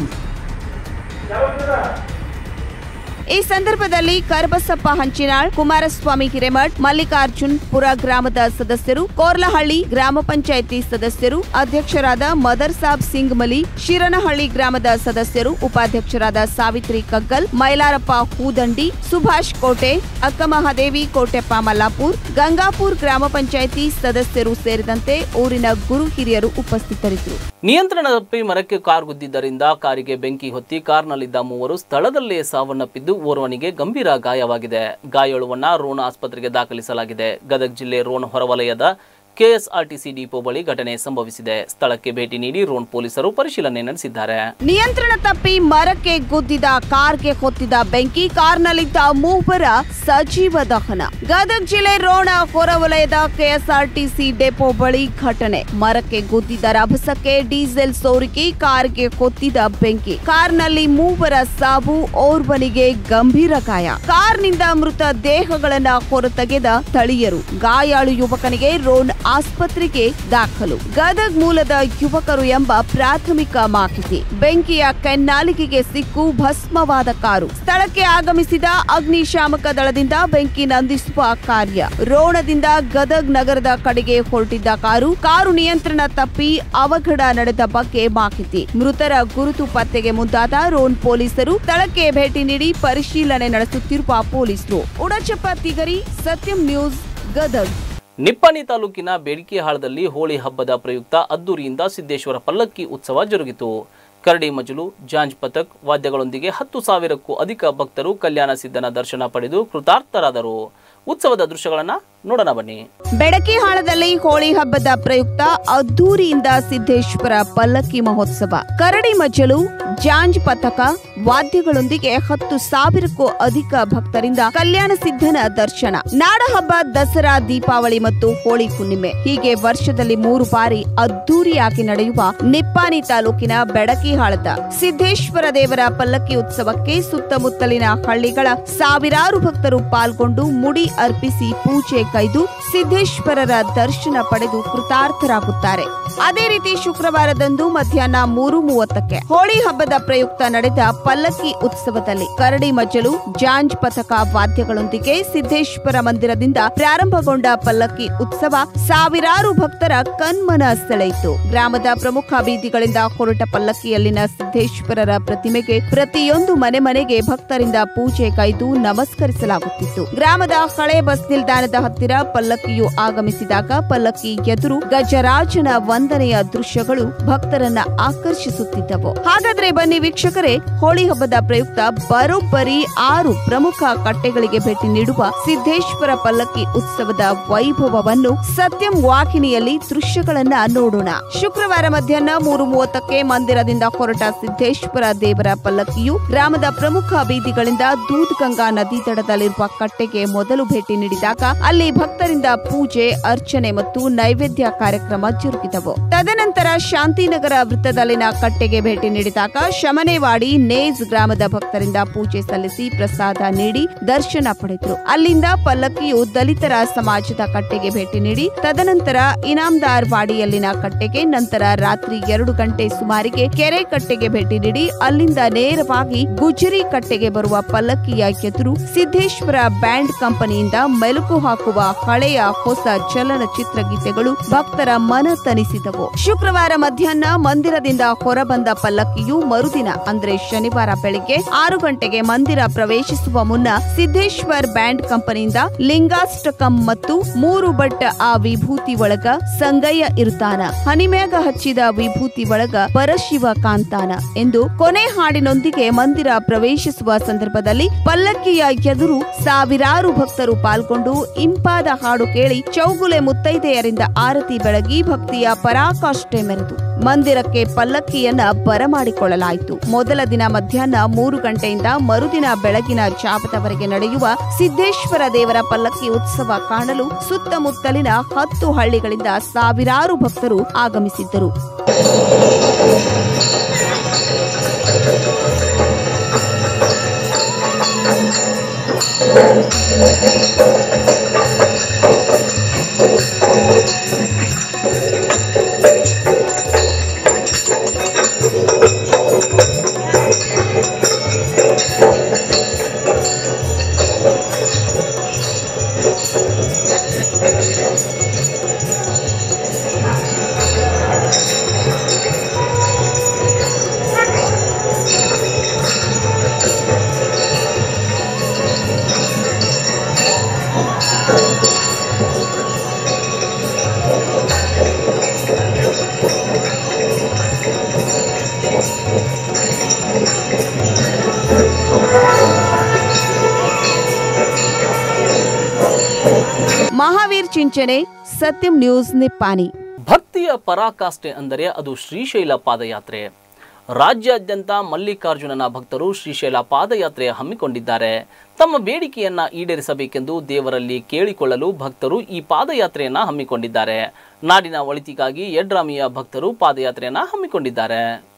ಈ ಸಂದರ್ಭದಲ್ಲಿ ಕರಬಸಪ್ಪ ಹಂಚಿನಾಳ್ ಕುಮಾರಸ್ವಾಮಿ ಹಿರೇಮಠ್ ಮಲ್ಲಿಕಾರ್ಜುನ್ ಪುರ ಗ್ರಾಮದ ಸದಸ್ಯರು ಕೋರ್ಲಹಳ್ಳಿ ಗ್ರಾಮ ಪಂಚಾಯಿತಿ ಸದಸ್ಯರು ಅಧ್ಯಕ್ಷರಾದ ಮದರ್ ಸಾಬ್ ಸಿಂಗ್ ಮಲಿ ಶಿರನಹಳ್ಳಿ ಗ್ರಾಮದ ಸದಸ್ಯರು ಉಪಾಧ್ಯಕ್ಷರಾದ ಸಾವಿತ್ರಿ ಕಗ್ಗಲ್ ಮೈಲಾರಪ್ಪ ಹೂದಂಡಿ ಸುಭಾಷ್ ಕೋಟೆ ಅಕ್ಕಮಹಾದೇವಿ ಕೋಟೆಪ್ಪ ಮಲ್ಲಾಪುರ್ ಗಂಗಾಪುರ್ ಗ್ರಾಮ ಪಂಚಾಯಿತಿ ಸದಸ್ಯರು ಸೇರಿದಂತೆ ಊರಿನ ಗುರು ಹಿರಿಯರು ಉಪಸ್ಥಿತರಿದ್ದರು ನಿಯಂತ್ರಣ ತಪ್ಪಿ ಮರಕ್ಕೆ ಕಾರ್ ಗುದ್ದಿದ್ದರಿಂದ ಕಾರಿಗೆ ಬೆಂಕಿ ಹೊತ್ತಿ ಕಾರ್ನಲ್ಲಿದ್ದ ಮೂವರು ಸ್ಥಳದಲ್ಲೇ ಸಾವನ್ನಪ್ಪಿದ್ದು ಓರ್ವನಿಗೆ ಗಂಭೀರ ಗಾಯವಾಗಿದೆ ಗಾಯಾಳುವನ್ನ ರೋಣ ಆಸ್ಪತ್ರೆಗೆ ದಾಖಲಿಸಲಾಗಿದೆ ಗದಗ ಜಿಲ್ಲೆ ರೋಣ ಹೊರವಲಯದ ಕೆಎಸ್ಆರ್ಟಿಸಿ ಡಿಪೋ ಬಳಿ ಘಟನೆ ಸಂಭವಿಸಿದೆ ಸ್ಥಳಕ್ಕೆ ಭೇಟಿ ನೀಡಿ ರೋಣ ಪೊಲೀಸರು ಪರಿಶೀಲನೆ ನಡೆಸಿದ್ದಾರೆ ನಿಯಂತ್ರಣ ತಪ್ಪಿ ಮರಕ್ಕೆ ಗುದ್ದಿದ ಕಾರ್ಗೆ ಹೊತ್ತಿದ ಬೆಂಕಿ ಕಾರ್ನಲ್ಲಿದ್ದ ಮೂವರ ಸಜೀವ ದಹನ ಗದಗ ಜಿಲ್ಲೆ ರೋಣ ಹೊರವಲಯದ ಕೆಎಸ್ಆರ್ಟಿಸಿ ಡೆಪೋ ಬಳಿ ಘಟನೆ ಮರಕ್ಕೆ ಗುದ್ದಿದ ರಭಸಕ್ಕೆ ಡೀಸೆಲ್ ಸೋರಿಕೆ ಕಾರ್ಗೆ ಹೊತ್ತಿದ ಬೆಂಕಿ ಕಾರ್ನಲ್ಲಿ ಮೂವರ ಸಾವು ಓರ್ವನಿಗೆ ಗಂಭೀರ ಗಾಯ ಕಾರ್ನಿಂದ ಮೃತ ದೇಹಗಳನ್ನ ಹೊರತೆಗೆದ ಸ್ಥಳೀಯರು ಗಾಯಾಳು ಯುವಕನಿಗೆ ರೋಣ ಆಸ್ಪತ್ರೆಗೆ ದಾಖಲು ಗದಗ್ ಮೂಲದ ಯುವಕರು ಎಂಬ ಪ್ರಾಥಮಿಕ ಮಾಹಿತಿ ಬೆಂಕಿಯ ಕೆನ್ನಾಲಿಗೆಗೆ ಸಿಕ್ಕು ಭಸ್ಮವಾದ ಕಾರು ಸ್ಥಳಕ್ಕೆ ಆಗಮಿಸಿದ ಅಗ್ನಿಶಾಮಕ ದಳದಿಂದ ಬೆಂಕಿ ನಂದಿಸುವ ಕಾರ್ಯ ರೋಣದಿಂದ ಗದಗ್ ನಗರದ ಕಡೆಗೆ ಹೊರಟಿದ್ದ ಕಾರು ಕಾರು ನಿಯಂತ್ರಣ ತಪ್ಪಿ ಅವಘಡ ನಡೆದ ಬಗ್ಗೆ ಮಾಹಿತಿ ಮೃತರ ಗುರುತು ಪತ್ತೆಗೆ ಮುಂದಾದ ರೋನ್ ಪೊಲೀಸರು ಸ್ಥಳಕ್ಕೆ ಭೇಟಿ ನೀಡಿ ಪರಿಶೀಲನೆ ನಡೆಸುತ್ತಿರುವ ಪೊಲೀಸರು ಉಡಚಪ್ಪ ತಿಗರಿ ಸತ್ಯಂ ನ್ಯೂಸ್ ಗದಗ್ ನಿಪ್ಪಾಣಿ ತಾಲೂಕಿನ ಬೇಡಿಕೆಹಾಳದಲ್ಲಿ ಹೋಳಿ ಹಬ್ಬದ ಪ್ರಯುಕ್ತ ಅದ್ದೂರಿಯಿಂದ ಸಿದ್ದೇಶ್ವರ ಪಲ್ಲಕ್ಕಿ ಉತ್ಸವ ಜರುಗಿತು ಕರಡಿ ಮಜಲು ಜಾಂಜ್ ಪಥಕ್ ವಾದ್ಯಗಳೊಂದಿಗೆ ಹತ್ತು ಸಾವಿರಕ್ಕೂ ಅಧಿಕ ಭಕ್ತರು ಕಲ್ಯಾಣ ಸಿದ್ಧನ ದರ್ಶನ ಪಡೆದು ಕೃತಾರ್ಥರಾದರು ಉತ್ಸವದ ದೃಶ್ಯಗಳನ್ನ ನೋಡೋಣ ಬನ್ನಿ ಬೆಡಕಿಹಾಳದಲ್ಲಿ ಹೋಳಿ ಹಬ್ಬದ ಪ್ರಯುಕ್ತ ಅದ್ದೂರಿಯಿಂದ ಸಿದ್ದೇಶ್ವರ ಪಲ್ಲಕ್ಕಿ ಮಹೋತ್ಸವ ಕರಡಿ ಮಜ್ಜಲು ಜಾಂಜ್ ಪಥಕ ವಾದ್ಯಗಳೊಂದಿಗೆ ಹತ್ತು ಸಾವಿರಕ್ಕೂ ಅಧಿಕ ಭಕ್ತರಿಂದ ಕಲ್ಯಾಣ ಸಿದ್ಧನ ದರ್ಶನ ನಾಡಹಬ್ಬ ದಸರಾ ದೀಪಾವಳಿ ಮತ್ತು ಹೋಳಿ ಹುಣ್ಣಿಮೆ ಹೀಗೆ ವರ್ಷದಲ್ಲಿ ಮೂರು ಬಾರಿ ಅದ್ದೂರಿಯಾಗಿ ನಡೆಯುವ ನಿಪ್ಪಾಣಿ ತಾಲೂಕಿನ ಬೆಡಕಿಹಾಳದ ಸಿದ್ದೇಶ್ವರ ದೇವರ ಪಲ್ಲಕ್ಕಿ ಉತ್ಸವಕ್ಕೆ ಸುತ್ತಮುತ್ತಲಿನ ಹಳ್ಳಿಗಳ ಸಾವಿರಾರು ಭಕ್ತರು ಪಾಲ್ಗೊಂಡು ಮುಡಿ ಅರ್ಪಿಸಿ ಪೂಜೆ ಕೈದು ಸಿದ್ದೇಶ್ವರರ ದರ್ಶನ ಪಡೆದು ಕೃತಾರ್ಥರಾಗುತ್ತಾರೆ ಅದೇ ರೀತಿ ಶುಕ್ರವಾರದಂದು ಮಧ್ಯಾಹ್ನ ಮೂರು ಮೂವತ್ತಕ್ಕೆ ಹೋಳಿ ಹಬ್ಬದ ಪ್ರಯುಕ್ತ ನಡೆದ ಪಲ್ಲಕ್ಕಿ ಉತ್ಸವದಲ್ಲಿ ಕರಡಿ ಮಜ್ಜಲು ಜಾಂಜ್ ಪಥಕ ವಾದ್ಯಗಳೊಂದಿಗೆ ಸಿದ್ದೇಶ್ವರ ಮಂದಿರದಿಂದ ಪ್ರಾರಂಭಗೊಂಡ ಪಲ್ಲಕ್ಕಿ ಉತ್ಸವ ಸಾವಿರಾರು ಭಕ್ತರ ಕಣ್ಮನ ಸೆಳೆಯಿತು ಗ್ರಾಮದ ಪ್ರಮುಖ ಬೀದಿಗಳಿಂದ ಹೊರಟ ಪಲ್ಲಕ್ಕಿಯಲ್ಲಿನ ಸಿದ್ದೇಶ್ವರರ ಪ್ರತಿಮೆಗೆ ಪ್ರತಿಯೊಂದು ಮನೆ ಮನೆಗೆ ಭಕ್ತರಿಂದ ಪೂಜೆ ಕೈದು ನಮಸ್ಕರಿಸಲಾಗುತ್ತಿತ್ತು ಗ್ರಾಮದ ಹಳೆ ಬಸ್ ನಿಲ್ದಾಣದ ಹತ್ತಿರ ಪಲ್ಲಕ್ಕಿಯು ಆಗಮಿಸಿದಾಗ ಪಲ್ಲಕ್ಕಿ ಎದುರು ಗಜರಾಜನ ವಂದನೆಯ ದೃಶ್ಯಗಳು ಭಕ್ತರನ್ನ ಆಕರ್ಷಿಸುತ್ತಿದ್ದವು ಹಾಗಾದ್ರೆ ಬನ್ನಿ ವೀಕ್ಷಕರೇ ಹೋಳಿ ಹಬ್ಬದ ಪ್ರಯುಕ್ತ ಬರೋಬ್ಬರಿ ಆರು ಪ್ರಮುಖ ಕಟ್ಟೆಗಳಿಗೆ ಭೇಟಿ ನೀಡುವ ಸಿದ್ದೇಶ್ವರ ಪಲ್ಲಕ್ಕಿ ಉತ್ಸವದ ವೈಭವವನ್ನು ಸತ್ಯಂ ವಾಹಿನಿಯಲ್ಲಿ ದೃಶ್ಯಗಳನ್ನ ನೋಡೋಣ ಶುಕ್ರವಾರ ಮಧ್ಯಾಹ್ನ ಮೂರು ಮೂವತ್ತಕ್ಕೆ ಮಂದಿರದಿಂದ ಹೊರಟ ಸಿದ್ದೇಶ್ವರ ದೇವರ ಪಲ್ಲಕ್ಕಿಯು ಗ್ರಾಮದ ಪ್ರಮುಖ ಬೀದಿಗಳಿಂದ ದೂದ್ಗಂಗಾ ನದಿ ದಡದಲ್ಲಿರುವ ಕಟ್ಟೆಗೆ ಮೊದಲು ಭೇಟಿ ನೀಡಿದಾಗ ಅಲ್ಲಿ ಭಕ್ತರಿಂದ ಪೂಜೆ ಅರ್ಚನೆ ಮತ್ತು ನೈವೇದ್ಯ ಕಾರ್ಯಕ್ರಮ ಜರುಗಿದವು ತದನಂತರ ಶಾಂತಿನಗರ ವೃತ್ತದಲ್ಲಿನ ಕಟ್ಟೆಗೆ ಭೇಟಿ ನೀಡಿದಾಗ ಶಮನೇವಾಡಿ ನೇಜ್ ಗ್ರಾಮದ ಭಕ್ತರಿಂದ ಪೂಜೆ ಸಲ್ಲಿಸಿ ಪ್ರಸಾದ ನೀಡಿ ದರ್ಶನ ಪಡೆದರು ಅಲ್ಲಿಂದ ಪಲ್ಲಕ್ಕಿಯು ದಲಿತರ ಸಮಾಜದ ಕಟ್ಟೆಗೆ ಭೇಟಿ ನೀಡಿ ತದನಂತರ ಇನಾಮ್ದಾರ್ ವಾಡಿಯಲ್ಲಿನ ಕಟ್ಟೆಗೆ ನಂತರ ರಾತ್ರಿ ಎರಡು ಗಂಟೆ ಸುಮಾರಿಗೆ ಕೆರೆ ಕಟ್ಟೆಗೆ ಭೇಟಿ ನೀಡಿ ಅಲ್ಲಿಂದ ನೇರವಾಗಿ ಗುಜರಿ ಕಟ್ಟೆಗೆ ಬರುವ ಪಲ್ಲಕ್ಕಿಯ ಎದುರು ಸಿದ್ದೇಶ್ವರ ಬ್ಯಾಂಡ್ ಕಂಪನಿಯಿಂದ ಮೆಲುಕು ಹಾಕುವ ಹಳೆಯ ಹೊಸ ಚಲನಚಿತ್ರ ಗೀತೆಗಳು ಭಕ್ತರ ಮನ ತನಿಸಿದವು ಶುಕ್ರವಾರ ಮಧ್ಯಾಹ್ನ ಮಂದಿರದಿಂದ ಹೊರಬಂದ ಪಲ್ಲಕ್ಕಿಯು ಮರುದಿನ ಅಂದ್ರೆ ಶನಿವಾರ ಬೆಳಿಗ್ಗೆ ಆರು ಗಂಟೆಗೆ ಮಂದಿರ ಪ್ರವೇಶಿಸುವ ಮುನ್ನ ಸಿದ್ದೇಶ್ವರ್ ಬ್ಯಾಂಡ್ ಕಂಪನಿಯಿಂದ ಲಿಂಗಾಷ್ಟಕಂ ಮತ್ತು ಮೂರು ಬಟ್ಟ ಆ ವಿಭೂತಿ ಒಳಗ ಸಂಗಯ್ಯ ಇರುತ್ತಾನ ಹನಿಮ್ಯಾಗ ಹಚ್ಚಿದ ವಿಭೂತಿ ಒಳಗ ಪರಶಿವ ಕಾಂತಾನ ಎಂದು ಕೊನೆ ಹಾಡಿನೊಂದಿಗೆ ಮಂದಿರ ಪ್ರವೇಶಿಸುವ ಸಂದರ್ಭದಲ್ಲಿ ಪಲ್ಲಕ್ಕಿಯ ಎದುರು ಸಾವಿರಾರು ಭಕ್ತರು ಪಾಲ್ಗೊಂಡು ಇಂಪಾದ ಹಾಡು ಕೇಳಿ ಚೌಗುಲೆ ಮುತ್ತೈದೆಯರಿಂದ ಆರತಿ ಬೆಳಗಿ ಭಕ್ತಿಯ ಪರಾಕಾಷ್ಠೆ ಮೆರೆದು ಮಂದಿರಕ್ಕೆ ಪಲ್ಲಕ್ಕಿಯನ್ನ ಬರಮಾಡಿಕೊಳ್ಳಲಾಯಿತು ಮೊದಲ ದಿನ ಮಧ್ಯಾಹ್ನ ಮೂರು ಗಂಟೆಯಿಂದ ಮರುದಿನ ಬೆಳಗಿನ ಜಾವದವರೆಗೆ ನಡೆಯುವ ಸಿದ್ದೇಶ್ವರ ದೇವರ ಪಲ್ಲಕ್ಕಿ ಉತ್ಸವ ಕಾಣಲು ಸುತ್ತಮುತ್ತಲಿನ ಹತ್ತು ಹಳ್ಳಿಗಳಿಂದ ಸಾವಿರಾರು ಭಕ್ತರು ಆಗಮಿಸಿದ್ದರು ಮಹಾವೀರ್ ಚಿಂಚನೆ ಸತ್ಯಂ ನ್ಯೂಸ್ ನಿಪ್ಪಾಣಿ ಭಕ್ತಿಯ ಪರಾಕಾಷ್ಠೆ ಅಂದರೆ ಅದು ಶ್ರೀಶೈಲ ಪಾದಯಾತ್ರೆ ರಾಜ್ಯಾದ್ಯಂತ ಮಲ್ಲಿಕಾರ್ಜುನನ ಭಕ್ತರು ಶ್ರೀಶೈಲ ಪಾದಯಾತ್ರೆ ಹಮ್ಮಿಕೊಂಡಿದ್ದಾರೆ ತಮ್ಮ ಬೇಡಿಕೆಯನ್ನ ಈಡೇರಿಸಬೇಕೆಂದು ದೇವರಲ್ಲಿ ಕೇಳಿಕೊಳ್ಳಲು ಭಕ್ತರು ಈ ಪಾದಯಾತ್ರೆಯನ್ನ ಹಮ್ಮಿಕೊಂಡಿದ್ದಾರೆ ನಾಡಿನ ಒಳಿತಿಗಾಗಿ ಯಡ್ರಾಮಿಯ ಭಕ್ತರು ಪಾದಯಾತ್ರೆಯನ್ನ ಹಮ್ಮಿಕೊಂಡಿದ್ದಾರೆ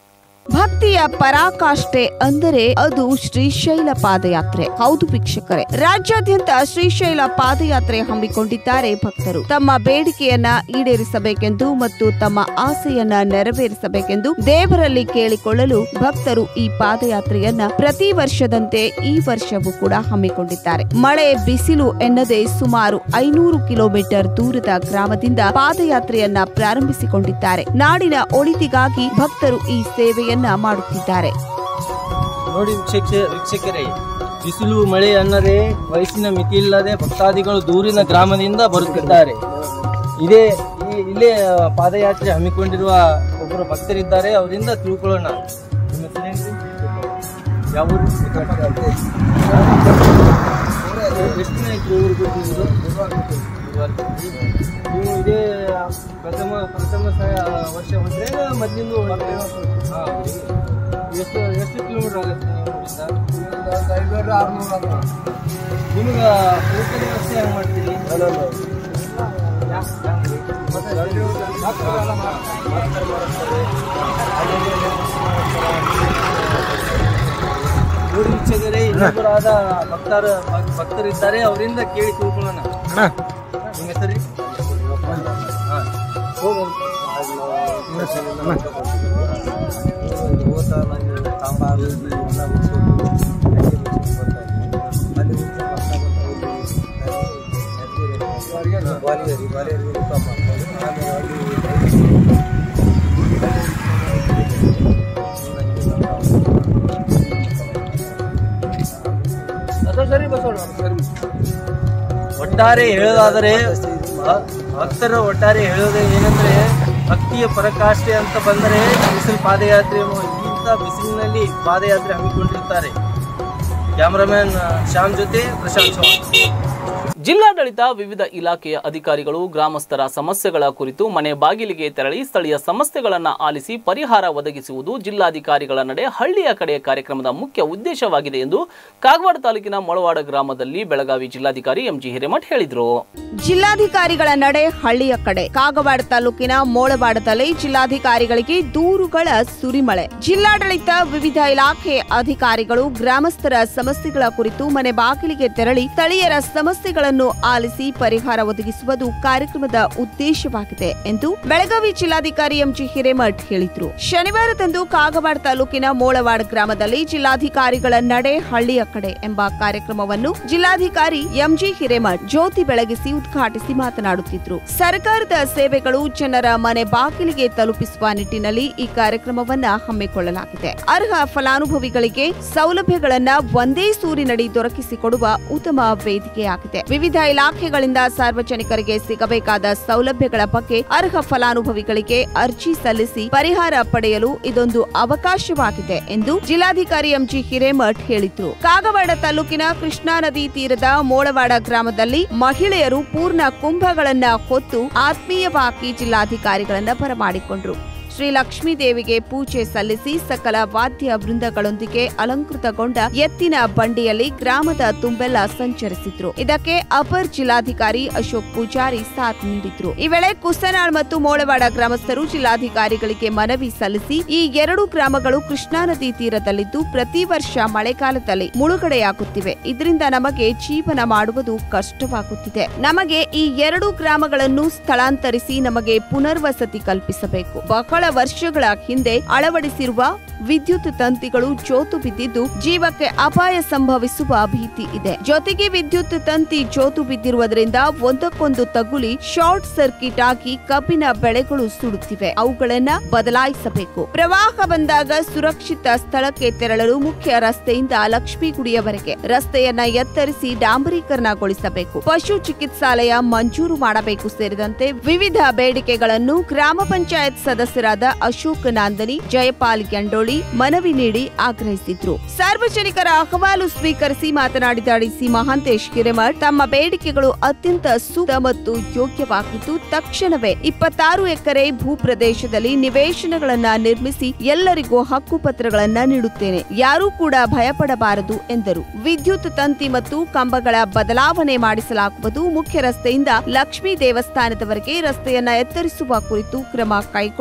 ಭಕ್ತಿಯ ಪರಾಕಾಷ್ಠೆ ಅಂದರೆ ಅದು ಶ್ರೀಶೈಲ ಪಾದಯಾತ್ರೆ ಹೌದು ವೀಕ್ಷಕರೇ ರಾಜ್ಯಾದ್ಯಂತ ಶ್ರೀಶೈಲ ಪಾದಯಾತ್ರೆ ಹಮ್ಮಿಕೊಂಡಿದ್ದಾರೆ ಭಕ್ತರು ತಮ್ಮ ಬೇಡಿಕೆಯನ್ನ ಈಡೇರಿಸಬೇಕೆಂದು ಮತ್ತು ತಮ್ಮ ಆಸೆಯನ್ನ ನೆರವೇರಿಸಬೇಕೆಂದು ದೇವರಲ್ಲಿ ಕೇಳಿಕೊಳ್ಳಲು ಭಕ್ತರು ಈ ಪಾದಯಾತ್ರೆಯನ್ನ ಪ್ರತಿ ವರ್ಷದಂತೆ ಈ ವರ್ಷವೂ ಕೂಡ ಹಮ್ಮಿಕೊಂಡಿದ್ದಾರೆ ಮಳೆ ಬಿಸಿಲು ಎನ್ನದೇ ಸುಮಾರು ಐನೂರು ಕಿಲೋಮೀಟರ್ ದೂರದ ಗ್ರಾಮದಿಂದ ಪಾದಯಾತ್ರೆಯನ್ನ ಪ್ರಾರಂಭಿಸಿಕೊಂಡಿದ್ದಾರೆ ನಾಡಿನ ಒಳಿತಿಗಾಗಿ ಭಕ್ತರು ಈ ಸೇವೆಯನ್ನ ಮಾಡುತ್ತಿದ್ದಾರೆ ನೋಡಿ ವೀಕ್ಷಕ ವೀಕ್ಷಕರೇ ಬಿಸಿಲು ಮಳೆ ಅನ್ನದೇ ವಯಸ್ಸಿನ ಮಿತಿಯಿಲ್ಲದೆ ಭಕ್ತಾದಿಗಳು ದೂರಿನ ಗ್ರಾಮದಿಂದ ಬರುತ್ತಿದ್ದಾರೆ ಇದೇ ಈ- ಇಲ್ಲೇ ಪಾದಯಾತ್ರೆ ಹಮ್ಮಿಕೊಂಡಿರುವ ಒಬ್ಬರು ಭಕ್ತರಿದ್ದಾರೆ ಅವರಿಂದ ತಿಳ್ಕೊಳ್ಳೋಣ ನಿಮ್ಮ ಹೆಸರೇನ್ರಿ? ಯಾವ ಊರು? ಎಷ್ಟು ದಿನ ಆಯ್ತು ಊರು ಬಿಟ್ಟು ನಿಮ್ದು? ನೀವು ಇದೇ ಪ್ರಥಮ ಪ್ರಥಮ ಸ- ವರ್ಷ ಹೊಂಟ್ರೆ ಮೊದಲಿಂದ ಹಾಂ ಎಷ್ಟು ಎಷ್ಟು ಕಿಲೋಮೀಟರ್ ಆಗುತ್ತೆ ನಿಮ್ಮಿಂದ ಐನೂರು ಆರುನೂರು ನಿಮಗೆ ಉಳಿದ ವ್ಯವಸ್ಥೆ ಹೆಂಗೆ ಮಾಡ್ತೀರಿ ನೋಡಿ ವೀಕ್ಷಕರೇ ಇನ್ನೊಬ್ಬರಾದ ಭಕ್ತರ ಭಕ್ತರಿದ್ದಾರೆ ಅವರಿಂದ ಕೇಳಿ ತಿಳ್ಕೊಳ್ಳೋಣ ನಿಮ್ಮ ಹೆಸರು ಹಾಂ ಸರಿ ಬಸವಣ್ಣ ಸರಿ ಒಟ್ಟಾರೆ ಹೇಳೋದಾದರೆ ಭ- ಭಕ್ತರ ಒಟ್ಟಾರೆ ಹೇಳೋದು ಏನಂದ್ರೆ ಭಕ್ತಿಯ ಪರಕಾಷ್ಠೆ ಅಂತ ಬಂದರೆ ಬಿಸಿಲು ಪಾದಯಾತ್ರೆ ಇಂಥ ಬಿಸಿಲಿನಲ್ಲಿ ಪಾದಯಾತ್ರೆ ಹಮ್ಮಿಕೊಂಡಿರ್ತಾರೆ ಕ್ಯಾಮರಾಮ್ಯಾನ್ ಶ್ಯಾಮ್ ಜೊತೆ ಪ್ರಶಾಂತ್ ಚೌಹಾಣ್ ಜಿಲ್ಲಾಡಳಿತ ವಿವಿಧ ಇಲಾಖೆಯ ಅಧಿಕಾರಿಗಳು ಗ್ರಾಮಸ್ಥರ ಸಮಸ್ಯೆಗಳ ಕುರಿತು ಮನೆ ಬಾಗಿಲಿಗೆ ತೆರಳಿ ಸ್ಥಳೀಯ ಸಮಸ್ಯೆಗಳನ್ನು ಆಲಿಸಿ ಪರಿಹಾರ ಒದಗಿಸುವುದು ಜಿಲ್ಲಾಧಿಕಾರಿಗಳ ನಡೆ ಹಳ್ಳಿಯ ಕಡೆ ಕಾರ್ಯಕ್ರಮದ ಮುಖ್ಯ ಉದ್ದೇಶವಾಗಿದೆ ಎಂದು ಕಾಗವಾಡ ತಾಲೂಕಿನ ಮೊಳವಾಡ ಗ್ರಾಮದಲ್ಲಿ ಬೆಳಗಾವಿ ಜಿಲ್ಲಾಧಿಕಾರಿ ಎಂಜಿ ಹಿರೇಮಠ್ ಹೇಳಿದರು ಜಿಲ್ಲಾಧಿಕಾರಿಗಳ ನಡೆ ಹಳ್ಳಿಯ ಕಡೆ ಕಾಗವಾಡ ತಾಲೂಕಿನ ಮೋಳವಾಡದಲ್ಲಿ ಜಿಲ್ಲಾಧಿಕಾರಿಗಳಿಗೆ ದೂರುಗಳ ಸುರಿಮಳೆ ಜಿಲ್ಲಾಡಳಿತ ವಿವಿಧ ಇಲಾಖೆ ಅಧಿಕಾರಿಗಳು ಗ್ರಾಮಸ್ಥರ ಸಮಸ್ಯೆಗಳ ಕುರಿತು ಮನೆ ಬಾಗಿಲಿಗೆ ತೆರಳಿ ಸ್ಥಳೀಯರ ಸಮಸ್ಯೆಗಳನ್ನು ಆಲಿಸಿ ಪರಿಹಾರ ಒದಗಿಸುವುದು ಕಾರ್ಯಕ್ರಮದ ಉದ್ದೇಶವಾಗಿದೆ ಎಂದು ಬೆಳಗಾವಿ ಜಿಲ್ಲಾಧಿಕಾರಿ ಎಂಜಿ ಹಿರೇಮಠ್ ಹೇಳಿದ್ರು ಶನಿವಾರದಂದು ಕಾಗವಾಡ ತಾಲೂಕಿನ ಮೋಳವಾಡ ಗ್ರಾಮದಲ್ಲಿ ಜಿಲ್ಲಾಧಿಕಾರಿಗಳ ನಡೆ ಹಳ್ಳಿಯ ಕಡೆ ಎಂಬ ಕಾರ್ಯಕ್ರಮವನ್ನು ಜಿಲ್ಲಾಧಿಕಾರಿ ಎಂಜಿ ಹಿರೇಮಠ್ ಜ್ಯೋತಿ ಬೆಳಗಿಸಿ ಉದ್ಘಾಟಿಸಿ ಮಾತನಾಡುತ್ತಿದ್ರು ಸರ್ಕಾರದ ಸೇವೆಗಳು ಜನರ ಮನೆ ಬಾಗಿಲಿಗೆ ತಲುಪಿಸುವ ನಿಟ್ಟಿನಲ್ಲಿ ಈ ಕಾರ್ಯಕ್ರಮವನ್ನ ಹಮ್ಮಿಕೊಳ್ಳಲಾಗಿದೆ ಅರ್ಹ ಫಲಾನುಭವಿಗಳಿಗೆ ಸೌಲಭ್ಯಗಳನ್ನ ಒಂದೇ ಸೂರಿನಡಿ ದೊರಕಿಸಿಕೊಡುವ ಉತ್ತಮ ವೇದಿಕೆಯಾಗಿದೆ ವಿವಿಧ ಇಲಾಖೆಗಳಿಂದ ಸಾರ್ವಜನಿಕರಿಗೆ ಸಿಗಬೇಕಾದ ಸೌಲಭ್ಯಗಳ ಬಗ್ಗೆ ಅರ್ಹ ಫಲಾನುಭವಿಗಳಿಗೆ ಅರ್ಜಿ ಸಲ್ಲಿಸಿ ಪರಿಹಾರ ಪಡೆಯಲು ಇದೊಂದು ಅವಕಾಶವಾಗಿದೆ ಎಂದು ಜಿಲ್ಲಾಧಿಕಾರಿ ಎಂಜಿ ಹಿರೇಮಠ್ ಹೇಳಿದ್ರು ಕಾಗವಾಡ ತಾಲೂಕಿನ ಕೃಷ್ಣಾ ನದಿ ತೀರದ ಮೋಳವಾಡ ಗ್ರಾಮದಲ್ಲಿ ಮಹಿಳೆಯರು ಪೂರ್ಣ ಕುಂಭಗಳನ್ನ ಹೊತ್ತು ಆತ್ಮೀಯವಾಗಿ ಜಿಲ್ಲಾಧಿಕಾರಿಗಳನ್ನ ಬರಮಾಡಿಕೊಂಡ್ರು ಶ್ರೀ ಲಕ್ಷ್ಮೀ ದೇವಿಗೆ ಪೂಜೆ ಸಲ್ಲಿಸಿ ಸಕಲ ವಾದ್ಯ ವೃಂದಗಳೊಂದಿಗೆ ಅಲಂಕೃತಗೊಂಡ ಎತ್ತಿನ ಬಂಡಿಯಲ್ಲಿ ಗ್ರಾಮದ ತುಂಬೆಲ್ಲ ಸಂಚರಿಸಿದ್ರು ಇದಕ್ಕೆ ಅಪರ್ ಜಿಲ್ಲಾಧಿಕಾರಿ ಅಶೋಕ್ ಪೂಜಾರಿ ಸಾಥ್ ನೀಡಿದ್ರು ಈ ವೇಳೆ ಕುಸನಾಳ್ ಮತ್ತು ಮೋಳವಾಡ ಗ್ರಾಮಸ್ಥರು ಜಿಲ್ಲಾಧಿಕಾರಿಗಳಿಗೆ ಮನವಿ ಸಲ್ಲಿಸಿ ಈ ಎರಡು ಗ್ರಾಮಗಳು ಕೃಷ್ಣಾ ನದಿ ತೀರದಲ್ಲಿದ್ದು ಪ್ರತಿ ವರ್ಷ ಮಳೆಗಾಲದಲ್ಲಿ ಮುಳುಗಡೆಯಾಗುತ್ತಿವೆ ಇದರಿಂದ ನಮಗೆ ಜೀವನ ಮಾಡುವುದು ಕಷ್ಟವಾಗುತ್ತಿದೆ ನಮಗೆ ಈ ಎರಡು ಗ್ರಾಮಗಳನ್ನು ಸ್ಥಳಾಂತರಿಸಿ ನಮಗೆ ಪುನರ್ವಸತಿ ಕಲ್ಪಿಸಬೇಕು ಬಹಳ ವರ್ಷಗಳ ಹಿಂದೆ ಅಳವಡಿಸಿರುವ ವಿದ್ಯುತ್ ತಂತಿಗಳು ಜೋತು ಬಿದ್ದಿದ್ದು ಜೀವಕ್ಕೆ ಅಪಾಯ ಸಂಭವಿಸುವ ಭೀತಿ ಇದೆ ಜೊತೆಗೆ ವಿದ್ಯುತ್ ತಂತಿ ಜೋತು ಬಿದ್ದಿರುವುದರಿಂದ ಒಂದಕ್ಕೊಂದು ತಗುಲಿ ಶಾರ್ಟ್ ಸರ್ಕಿಟ್ ಆಗಿ ಕಬ್ಬಿನ ಬೆಳೆಗಳು ಸುಡುತ್ತಿವೆ ಅವುಗಳನ್ನ ಬದಲಾಯಿಸಬೇಕು ಪ್ರವಾಹ ಬಂದಾಗ ಸುರಕ್ಷಿತ ಸ್ಥಳಕ್ಕೆ ತೆರಳಲು ಮುಖ್ಯ ರಸ್ತೆಯಿಂದ ಲಕ್ಷ್ಮೀಗುಡಿಯವರೆಗೆ ರಸ್ತೆಯನ್ನ ಎತ್ತರಿಸಿ ಡಾಂಬರೀಕರಣಗೊಳಿಸಬೇಕು ಪಶು ಚಿಕಿತ್ಸಾಲಯ ಮಂಜೂರು ಮಾಡಬೇಕು ಸೇರಿದಂತೆ ವಿವಿಧ ಬೇಡಿಕೆಗಳನ್ನು ಗ್ರಾಮ ಪಂಚಾಯತ್ ಸದಸ್ಯರಾದ ಅಶೋಕ್ ನಾಂದನಿ ಜಯಪಾಲ್ ಗಂಡೋಳಿ ಮನವಿ ನೀಡಿ ಆಗ್ರಹಿಸಿದ್ರು ಸಾರ್ವಜನಿಕರ ಅಹವಾಲು ಸ್ವೀಕರಿಸಿ ಮಾತನಾಡಿದ ಡಿಸಿ ಮಹಾಂತೇಶ್ ಹಿರೇಮಠ್ ತಮ್ಮ ಬೇಡಿಕೆಗಳು ಅತ್ಯಂತ ಸೂಕ್ತ ಮತ್ತು ಯೋಗ್ಯವಾಗಿದ್ದು ತಕ್ಷಣವೇ ಇಪ್ಪತ್ತಾರು ಎಕರೆ ಭೂ ಪ್ರದೇಶದಲ್ಲಿ ನಿವೇಶನಗಳನ್ನ ನಿರ್ಮಿಸಿ ಎಲ್ಲರಿಗೂ ಹಕ್ಕುಪತ್ರಗಳನ್ನ ನೀಡುತ್ತೇನೆ ಯಾರೂ ಕೂಡ ಭಯಪಡಬಾರದು ಎಂದರು ವಿದ್ಯುತ್ ತಂತಿ ಮತ್ತು ಕಂಬಗಳ ಬದಲಾವಣೆ ಮಾಡಿಸಲಾಗುವುದು ಮುಖ್ಯ ರಸ್ತೆಯಿಂದ ಲಕ್ಷ್ಮೀ ದೇವಸ್ಥಾನದವರೆಗೆ ರಸ್ತೆಯನ್ನ ಎತ್ತರಿಸುವ ಕುರಿತು ಕ್ರಮ ಕೈಗೊಳ್ಳುತ್ತೇನೆ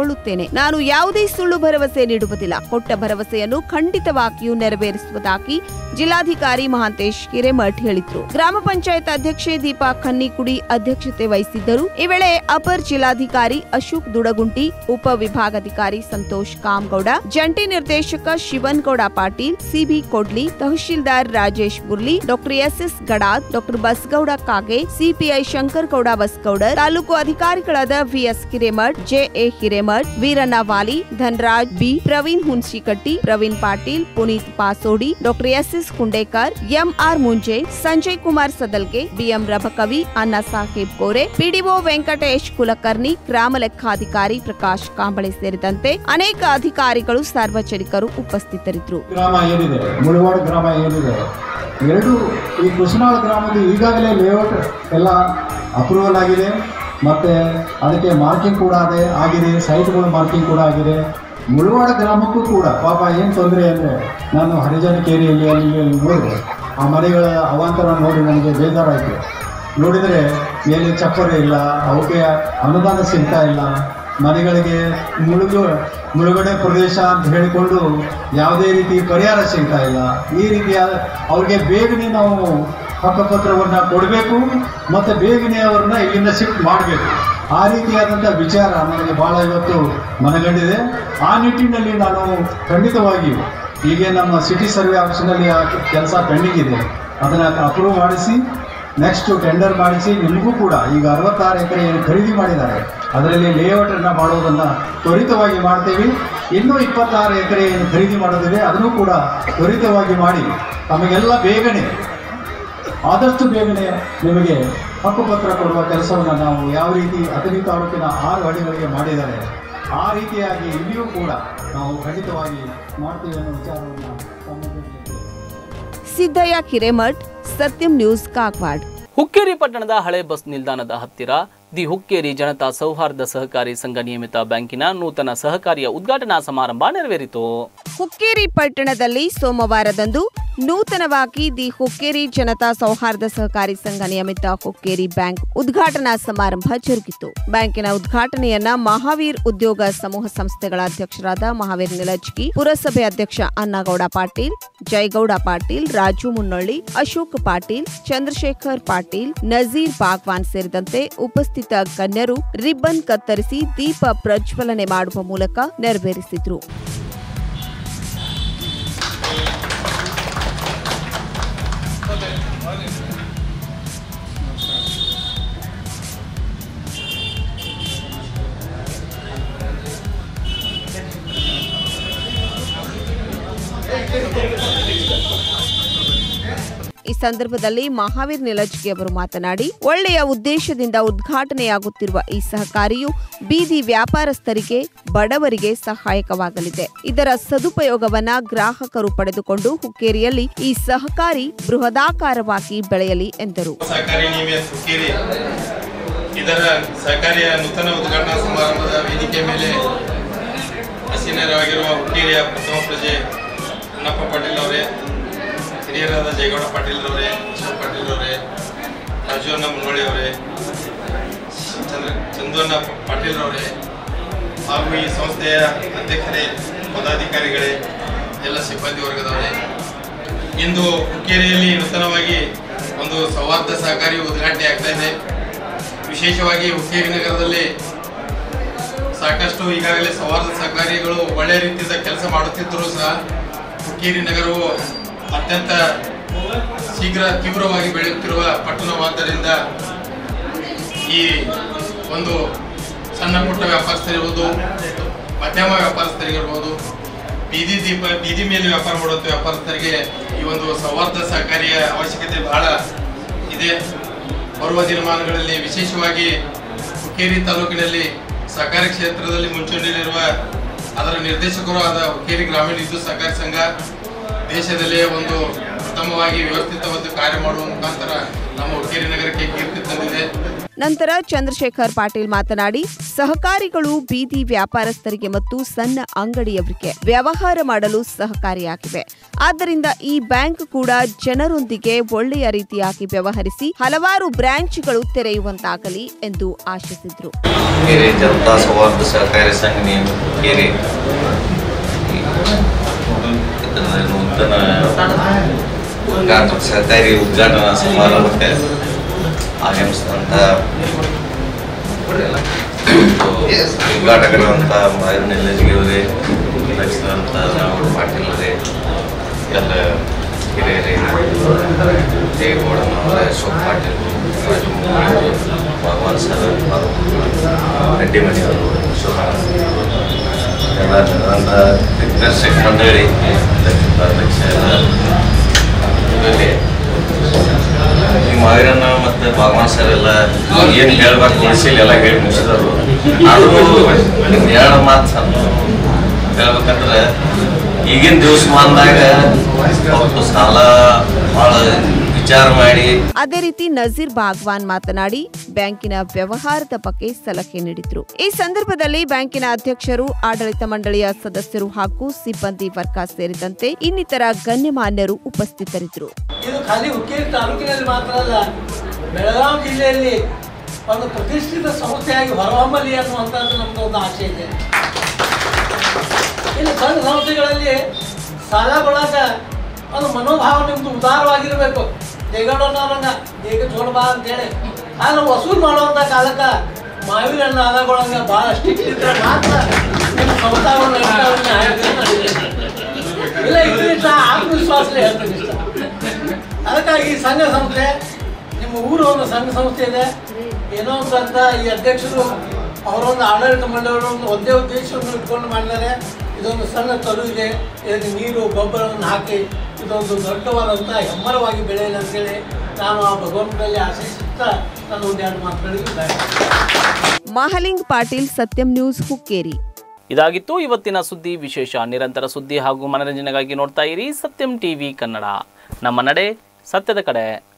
ಮಾಡಿದ್ದೇನೆ ನಾನು ಯಾವುದೇ ಸುಳ್ಳು ಭರವಸೆ ನೀಡುವುದಿಲ್ಲ ಕೊಟ್ಟ ಭರವಸೆಯನ್ನು ಖಂಡಿತವಾಗಿಯೂ ನೆರವೇರಿಸುವುದಾಗಿ ಜಿಲ್ಲಾಧಿಕಾರಿ ಮಹಾಂತೇಶ್ ಹಿರೇಮಠ್ ಹೇಳಿದ್ರು ಗ್ರಾಮ ಪಂಚಾಯತ್ ಅಧ್ಯಕ್ಷೆ ದೀಪಾ ಖನ್ನಿಕುಡಿ ಅಧ್ಯಕ್ಷತೆ ವಹಿಸಿದ್ದರು ಈ ವೇಳೆ ಅಪರ್ ಜಿಲ್ಲಾಧಿಕಾರಿ ಅಶೋಕ್ ದುಡಗುಂಟಿ ಉಪ ವಿಭಾಗಾಧಿಕಾರಿ ಸಂತೋಷ್ ಕಾಮಗೌಡ ಜಂಟಿ ನಿರ್ದೇಶಕ Shivangouda Patil C B Kodli tahsildar Rajesh Burli doctor S S Gadad doctor Basgouda Kage CPI Shankargouda Basgoudar taluk ಅಧಿಕಾರಿಗಳಾದ V S Hiremath J A Hiremath Veeranna Wali Dhanraj B Praveen Hunsikatti Praveen Patil Puneeth Pasodi doctor S S Kundekar M R Munje Sanjay Kumar Sadalge B M Rabakavi Anna Saheb Kore PDO Venkatesh Kulkarni ಗ್ರಾಮ ಲೆಕ್ಕಾಧಿಕಾರಿ ಪ್ರಕಾಶ್ ಕಾಂಬಳೆ ಸೇರಿದಂತೆ ಅನೇಕ ಅಧಿಕಾರಿಗಳು ಸಾರ್ವಜನಿಕರು ಉಪಸ್ಥಿತರಿದ್ದರು ಗ್ರಾಮ ಏನಿದೆ ಮುಳವಾಡ ಗ್ರಾಮ ಏನಿದೆ ಎರಡು ಈ ಕುಶನಾಳ ಗ್ರಾಮದ ಈಗಾಗಲೇ ಲೇಔಟ್ ಎಲ್ಲ ಅಪ್ರೂವಲ್ ಆಗಿದೆ ಮತ್ತು ಅದಕ್ಕೆ ಮಾರ್ಕಿಂಗ್ ಕೂಡ ಅದೇ ಆಗಿದೆ ಸೈಟ್ಗಳು ಮಾರ್ಕಿಂಗ್ ಕೂಡ ಆಗಿದೆ ಮುಳವಾಡ ಗ್ರಾಮಕ್ಕೂ ಕೂಡ ಪಾಪ ಏನು ತೊಂದರೆ ಅಂದರೆ ನಾನು ಹರಿಜನ ಕೇರಿಯಲ್ಲಿ ಅಲ್ಲಿ ಇಲ್ಲಿ ನೋಡಿದೆ ಆ ಮನೆಗಳ ಅವಾಂತರ ನೋಡಿ ನನಗೆ ಬೇಜಾರಾಯಿತು ನೋಡಿದರೆ ಏನು ಚಪ್ಪರೆ ಇಲ್ಲ ಅವಕ್ಕೆ ಅನುದಾನ ಸಿಗ್ತಾ ಇಲ್ಲ ಮನೆಗಳಿಗೆ ಮುಳುಗು ಮುಳುಗಡೆ ಪ್ರದೇಶ ಅಂತ ಹೇಳಿಕೊಂಡು ಯಾವುದೇ ರೀತಿ ಪರಿಹಾರ ಸಿಗ್ತಾ ಇಲ್ಲ ಈ ರೀತಿಯ ಅವ್ರಿಗೆ ಬೇಗನೆ ನಾವು ಹಕ್ಕುಪತ್ರವನ್ನು ಕೊಡಬೇಕು ಮತ್ತು ಬೇಗನೆ ಅವ್ರನ್ನ ಇಲ್ಲಿಂದ ಶಿಫ್ಟ್ ಮಾಡಬೇಕು ಆ ರೀತಿಯಾದಂಥ ವಿಚಾರ ನನಗೆ ಭಾಳ ಇವತ್ತು ಮನಗಂಡಿದೆ ಆ ನಿಟ್ಟಿನಲ್ಲಿ ನಾನು ಖಂಡಿತವಾಗಿಯೂ ಹೀಗೆ ನಮ್ಮ ಸಿಟಿ ಸರ್ವೆ ಆಫೀಸಿನಲ್ಲಿ ಆ ಕೆಲಸ ಪೆಂಡಿಂಗ್ ಇದೆ ಅದನ್ನು ಅಪ್ರೂವ್ ಮಾಡಿಸಿ ನೆಕ್ಸ್ಟ್ ಟೆಂಡರ್ ಮಾಡಿಸಿ ನಿಮಗೂ ಕೂಡ ಈಗ ಅರವತ್ತಾರು ಎಕರೆ ಏನು ಖರೀದಿ ಮಾಡಿದ್ದಾರೆ ಅದರಲ್ಲಿ ಲೇಔಟನ್ನು ಮಾಡೋದನ್ನು ತ್ವರಿತವಾಗಿ ಮಾಡ್ತೇವೆ ಇನ್ನೂ ಇಪ್ಪತ್ತಾರು ಎಕರೆ ಏನು ಖರೀದಿ ಮಾಡೋದಿದೆ ಅದನ್ನು ಕೂಡ ತ್ವರಿತವಾಗಿ ಮಾಡಿ ತಮಗೆಲ್ಲ ಬೇಗನೆ ಆದಷ್ಟು ಬೇಗನೆ ನಿಮಗೆ ಹಕ್ಕುಪತ್ರ ಕೊಡುವ ಕೆಲಸವನ್ನು ನಾವು ಯಾವ ರೀತಿ ಅಥಣಿ ತಾಲೂಕಿನ ಆರು ಹಳ್ಳಿಗಳಿಗೆ ಮಾಡಿದ್ದಾರೆ ಆ ರೀತಿಯಾಗಿ ಇಲ್ಲಿಯೂ ಕೂಡ ನಾವು ಖಂಡಿತವಾಗಿ ಮಾಡ್ತೀವಿ ಅನ್ನೋ ವಿಚಾರವನ್ನು ತಮ್ಮ ಜೊತೆಗೆ ಸಿದ್ದಯ್ಯ ಹಿರೇಮಠ್ ಸತ್ಯಂ ನ್ಯೂಸ್ ಕಾಗವಾಡ್ ಹುಕ್ಕೇರಿ ಪಟ್ಟಣದ ಹಳೆ ಬಸ್ ನಿಲ್ದಾಣದ ಹತ್ತಿರ ದಿ ಹುಕ್ಕೇರಿ ಜನತಾ ಸೌಹಾರ್ದ ಸಹಕಾರಿ ಸಂಘ ನಿಯಮಿತ ಬ್ಯಾಂಕಿನ ನೂತನ ಸಹಕಾರಿಯ ಉದ್ಘಾಟನಾ ಸಮಾರಂಭ ನೆರವೇರಿತು ಹುಕ್ಕೇರಿ ಪಟ್ಟಣದಲ್ಲಿ ಸೋಮವಾರದಂದು ನೂತನವಾಗಿ ದಿ ಹುಕ್ಕೇರಿ ಜನತಾ ಸೌಹಾರ್ದ ಸಹಕಾರಿ ಸಂಘ ನಿಯಮಿತ ಹುಕ್ಕೇರಿ ಬ್ಯಾಂಕ್ ಉದ್ಘಾಟನಾ ಸಮಾರಂಭ ಜರುಗಿತು ಬ್ಯಾಂಕಿನ ಉದ್ಘಾಟನೆಯನ್ನ ಮಹಾವೀರ್ ಉದ್ಯೋಗ ಸಮೂಹ ಸಂಸ್ಥೆಗಳ ಅಧ್ಯಕ್ಷರಾದ ಮಹಾವೀರ್ ನಿಲಜ್ಗಿ ಪುರಸಭೆ ಅಧ್ಯಕ್ಷ ಅನ್ನಗೌಡ ಪಾಟೀಲ್ ಜಯಗೌಡ ಪಾಟೀಲ್ ರಾಜು ಮುನ್ನೊಳ್ಳಿ ಅಶೋಕ್ ಪಾಟೀಲ್ ಚಂದ್ರಶೇಖರ್ ಪಾಟೀಲ್ ನಜೀರ್ ಬಾಗ್ವಾನ್ ಸೇರಿದಂತೆ ಉಪಸ್ಥಿತ ಗಣ್ಯರು ರಿಬ್ಬನ್ ಕತ್ತರಿಸಿ ದೀಪ ಪ್ರಜ್ವಲನೆ ಮಾಡುವ ಮೂಲಕ ನೆರವೇರಿಸಿದ್ರು ಈ ಸಂದರ್ಭದಲ್ಲಿ ಮಹಾವೀರ್ ನಿಲಜ್ಗಿ ಅವರು ಮಾತನಾಡಿ ಒಳ್ಳೆಯ ಉದ್ದೇಶದಿಂದ ಉದ್ಘಾಟನೆಯಾಗುತ್ತಿರುವ ಈ ಸಹಕಾರಿಯು ಬೀದಿ ವ್ಯಾಪಾರಸ್ಥರಿಗೆ ಬಡವರಿಗೆ ಸಹಾಯಕವಾಗಲಿದೆ ಇದರ ಸದುಪಯೋಗವನ್ನ ಗ್ರಾಹಕರು ಪಡೆದುಕೊಂಡು ಹುಕ್ಕೇರಿಯಲ್ಲಿ ಈ ಸಹಕಾರಿ ಬೃಹದಾಕಾರವಾಗಿ ಬೆಳೆಯಲಿ ಎಂದರು ಸಹಕಾರಿ ನಿಯಮ ಹುಕ್ಕೇರಿ ಇದರ ಸಹಕಾರಿಯ ನೂತನ ಉದ್ಘಾಟನಾ ಸಮಾರಂಭದ ವೇದಿಕೆ ಮೇಲೆ ಹಸೀನರಾಗಿರುವ ಹುಕ್ಕೇರಿಯ ಪ್ರಥಮ ಪ್ರಜೆ ಅಣ್ಣಪ್ಪ ಪಾಟೀಲ್ ಅವರೇ ಹಿರಿಯರಾದ ಜಯಗೌಡ ಪಾಟೀಲ್ ಅವರೇ ಅಶೋಕ್ ಪಾಟೀಲ್ ಅವರೇ ರಾಜು ಅಣ್ಣ ಮುನ್ನೋಳಿ ಅವರೇ ಚಂದ್ರ ಚಂದು ಅಣ್ಣ ಪಾಟೀಲ್ ಅವರೇ ಹಾಗೂ ಈ ಸಂಸ್ಥೆಯ ಅಧ್ಯಕ್ಷರೇ ಪದಾಧಿಕಾರಿಗಳೇ ಎಲ್ಲ ಸಿಬ್ಬಂದಿ ವರ್ಗದವರೇ ಇಂದು ಹುಕ್ಕೇರಿಯಲ್ಲಿ ನೂತನವಾಗಿ ಒಂದು ಸೌಹಾರ್ದ ಸಹಕಾರಿ ಉದ್ಘಾಟನೆ ಆಗ್ತಾ ಇದೆ ವಿಶೇಷವಾಗಿ ಹುಕ್ಕೇರಿ ನಗರದಲ್ಲಿ ಸಾಕಷ್ಟು ಈಗಾಗಲೇ ಸೌಹಾರ್ದ ಸಹಕಾರಿಗಳು ಒಳ್ಳೆಯ ರೀತಿಯಿಂದ ಕೆಲಸ ಮಾಡುತ್ತಿದ್ದರೂ ಸಹ ಹುಕ್ಕೇರಿ ನಗರವು ಅತ್ಯಂತ ಶೀಘ್ರ ತೀವ್ರವಾಗಿ ಬೆಳೆಯುತ್ತಿರುವ ಪಟ್ಟಣವಾದ್ದರಿಂದ ಈ ಒಂದು ಸಣ್ಣ ಪುಟ್ಟ ವ್ಯಾಪಾರಸ್ಥರಿರ್ಬೋದು ಮಧ್ಯಮ ವ್ಯಾಪಾರಸ್ಥರಿಗಿರ್ಬೋದು ಬೀದಿ ದೀಪ ಬೀದಿ ಮೇಲೆ ವ್ಯಾಪಾರ ಮಾಡುವಂಥ ವ್ಯಾಪಾರಸ್ಥರಿಗೆ ಈ ಒಂದು ಸೌಹಾರ್ದ ಸಹಕಾರಿಯ ಅವಶ್ಯಕತೆ ಬಹಳ ಇದೆ ಬರುವ ದಿನಮಾನಗಳಲ್ಲಿ ವಿಶೇಷವಾಗಿ ಹುಕ್ಕೇರಿ ತಾಲೂಕಿನಲ್ಲಿ ಸಹಕಾರಿ ಕ್ಷೇತ್ರದಲ್ಲಿ ಮುಂಚೂಣಿಯಲ್ಲಿರುವ ಅದರ ನಿರ್ದೇಶಕರು ಆದ ಹುಕ್ಕೇರಿ ಗ್ರಾಮೀಣ ವಿದ್ಯುತ್ ಸಹಕಾರಿ ಸಂಘ ದೇಶದಲ್ಲೇ ಒಂದು ಉತ್ತಮವಾಗಿ ವ್ಯವಸ್ಥಿತ ಒಂದು ಕಾರ್ಯ ಮಾಡುವ ಮುಖಾಂತರ ನಮ್ಮ ಹುಕ್ಕೇರಿ ನಗರಕ್ಕೆ ಕೀರ್ತಿ ತಂದಿದೆ ನಂತರ ಚಂದ್ರಶೇಖರ್ ಪಾಟೀಲ್ ಮಾತನಾಡಿ ಸಹಕಾರಿಗಳು ಬೀದಿ ವ್ಯಾಪಾರಸ್ಥರಿಗೆ ಮತ್ತು ಸಣ್ಣ ಅಂಗಡಿಯವರಿಗೆ ವ್ಯವಹಾರ ಮಾಡಲು ಸಹಕಾರಿಯಾಗಿವೆ ಆದ್ದರಿಂದ ಈ ಬ್ಯಾಂಕ್ ಕೂಡ ಜನರೊಂದಿಗೆ ಒಳ್ಳೆಯ ರೀತಿಯಾಗಿ ವ್ಯವಹರಿಸಿ ಹಲವಾರು ಬ್ರಾಂಚ್ಗಳು ತೆರೆಯುವಂತಾಗಲಿ ಎಂದು ಆಶಿಸಿದ್ರು ಕೆರೆ ಜನತಾ ಸೌಹಾರ್ದ ಸಹಕಾರಿ ಸಂಘ ನೇಮ ಕೆರೆ ಇದರ ನೂತನ ಉದ್ಘಾಟನಾ ಸಹಕಾರಿ ಉದ್ಘಾಟನಾ ಸಮಾರಂಭಕ್ಕೆ ಆಗಮಿಸಿದಂಥ ಉದ್ಘಾಟಕರಂತ ಮಾಯಣ್ಣ ಅವರೇ ಲಕ್ಷಣಂತ ರಾಹುಲ್ ಪಾಟೀಲ್ ಅವರೇ ಎಲ್ಲ ಹಿರಿಯರೇ ದೇವೇಗೌಡನವರೇ ಅಶೋಕ್ ಪಾಟೀಲ್ ರಾಜು ಮುಗುಳಿ ಭಗವಾನ್ ಸರ್ ರೆಡ್ಡಿ ಮನೆಯವರು ಶಿವರಾಮ ಎಲ್ಲ ನನ್ನ ದಿಗ್ದರ್ಶಕ ಮಂಡಳಿ ಅಧ್ಯಕ್ಷ ಎಲ್ಲ ಇದರಲ್ಲಿ ಈ ಮಾವಿರಣ್ಣ ಮತ್ತು ಭಗವಾನ್ ಸರ್ ಎಲ್ಲ ಏನು ಹೇಳ್ಬೇಕು ಉಳಿಸಿಲ್ಲ ಎಲ್ಲ ಹೇಳಿ ಮುಗಿಸಿದರು ಆದರೂ ನಿಮ್ಗೆ ಎರಡು ಮಾತು ಸಣ್ಣ ಹೇಳ್ಬೇಕಂದ್ರೆ ಈಗಿನ ದಿವಸಮಾನದಾಗ ಅವತ್ತು ಸಾಲ ಭಾಳ ವಿಚಾರ ಮಾಡಿ ಅದೇ ರೀತಿ ನಜೀರ್ ಬಾಗ್ವಾನ್ ಮಾತನಾಡಿ ಬ್ಯಾಂಕಿನ ವ್ಯವಹಾರದ ಬಗ್ಗೆ ಸಲಹೆ ನೀಡಿದ್ರು ಈ ಸಂದರ್ಭದಲ್ಲಿ ಬ್ಯಾಂಕಿನ ಅಧ್ಯಕ್ಷರು ಆಡಳಿತ ಮಂಡಳಿಯ ಸದಸ್ಯರು ಹಾಗೂ ಸಿಬ್ಬಂದಿ ವರ್ಗ ಸೇರಿದಂತೆ ಇನ್ನಿತರ ಗಣ್ಯಮಾನ್ಯರು ಉಪಸ್ಥಿತರಿದ್ದರು ಇದು ಖಾಲಿ ಹುಕ್ಕೇರಿ ತಾಲೂಕಿನಲ್ಲಿ ಮಾತ್ರ ಅಲ್ಲ ಬೆಳಗಾವಿ ಜಿಲ್ಲೆಯಲ್ಲಿ ಒಂದು ಪ್ರತಿಷ್ಠಿತ ಸಂಸ್ಥೆಯಾಗಿ ಹೊರಹೊಮ್ಮಲಿ ಅನ್ನುವಂಥದ್ದು ನಮ್ದು ಒಂದು ಆಸೆ ಇದೆ ಇನ್ನು ಸಣ್ಣ ಸಂಸ್ಥೆಗಳಲ್ಲಿ ಸಾಲ ಕೊಡಾಕ ಒಂದು ಮನೋಭಾವ ನಿಮ್ದು ಉದಾರವಾಗಿರಬೇಕು ದೇಗಡೋನವ್ರನ್ನ ದೇಗ ಜೋಡಬಾ ಅಂತೇಳಿ ಆದ್ರೆ ವಸೂಲು ಮಾಡುವಂಥ ಕಾಲಕ್ಕೆ ಮಾವಿನ ಆದಾಗೊಳಂಗ ಭಾಳ ಸ್ಟ್ರಿಕ್ಟ್ ಇದ್ರೆ ಮಾತ್ರ ನಿಮ್ಮ ಸಂಸ್ಥಾಗಳು ನಡೀತಾವನ್ನ ಹೇಳ್ತೀನಿ ಇಲ್ಲ ಇದರಿಂದ ಆತ್ಮವಿಶ್ವಾಸಲೇ ಹೇಳ್ತೀನಿ ಇಷ್ಟ ಅದಕ್ಕಾಗಿ ಈ ಸಂಘ ಸಂಸ್ಥೆ ನಿಮ್ಮ ಊರು ಒಂದು ಸಂಘ ಸಂಸ್ಥೆ ಇದೆ ಏನೋ ಒಂದು ಅಂತ ಈ ಅಧ್ಯಕ್ಷರು ಅವರೊಂದು ಆಡಳಿತ ಮಂಡಳಿಯವರು ಒಂದು ಒಂದೇ ಉದ್ದೇಶವನ್ನು ಇಟ್ಕೊಂಡು ಮಾಡಿದ್ದಾರೆ ಇದೊಂದು ಸಣ್ಣ ಕರು ಇದೆ ಇದಕ್ಕೆ ನೀರು ಗೊಬ್ಬರವನ್ನು ಹಾಕಿ ಇದೊಂದು ದೊಡ್ಡವಾದಂಥ ಹೆಮ್ಮರವಾಗಿ ಬೆಳೆಯಲಿ ಅಂತೇಳಿ ನಾನು ಆ ಭಗವಂತನಲ್ಲಿ ಆಶಿಸುತ್ತಾ ನಾನು ಒಂದೆರಡು ಮಾತುಗಳಿಗೆ ಮಹಲಿಂಗ್ ಪಾಟೀಲ್ ಸತ್ಯಂ ನ್ಯೂಸ್ ಹುಕ್ಕೇರಿ ಇದಾಗಿತ್ತು ಇವತ್ತಿನ ಸುದ್ದಿ ವಿಶೇಷ ನಿರಂತರ ಸುದ್ದಿ ಹಾಗೂ ಮನರಂಜನೆಗಾಗಿ ನೋಡ್ತಾ ಇರಿ ಸತ್ಯಂ ಟಿವಿ ಕನ್ನಡ ನಮ್ಮ ನಡೆ ಸತ್ಯದ ಕಡೆ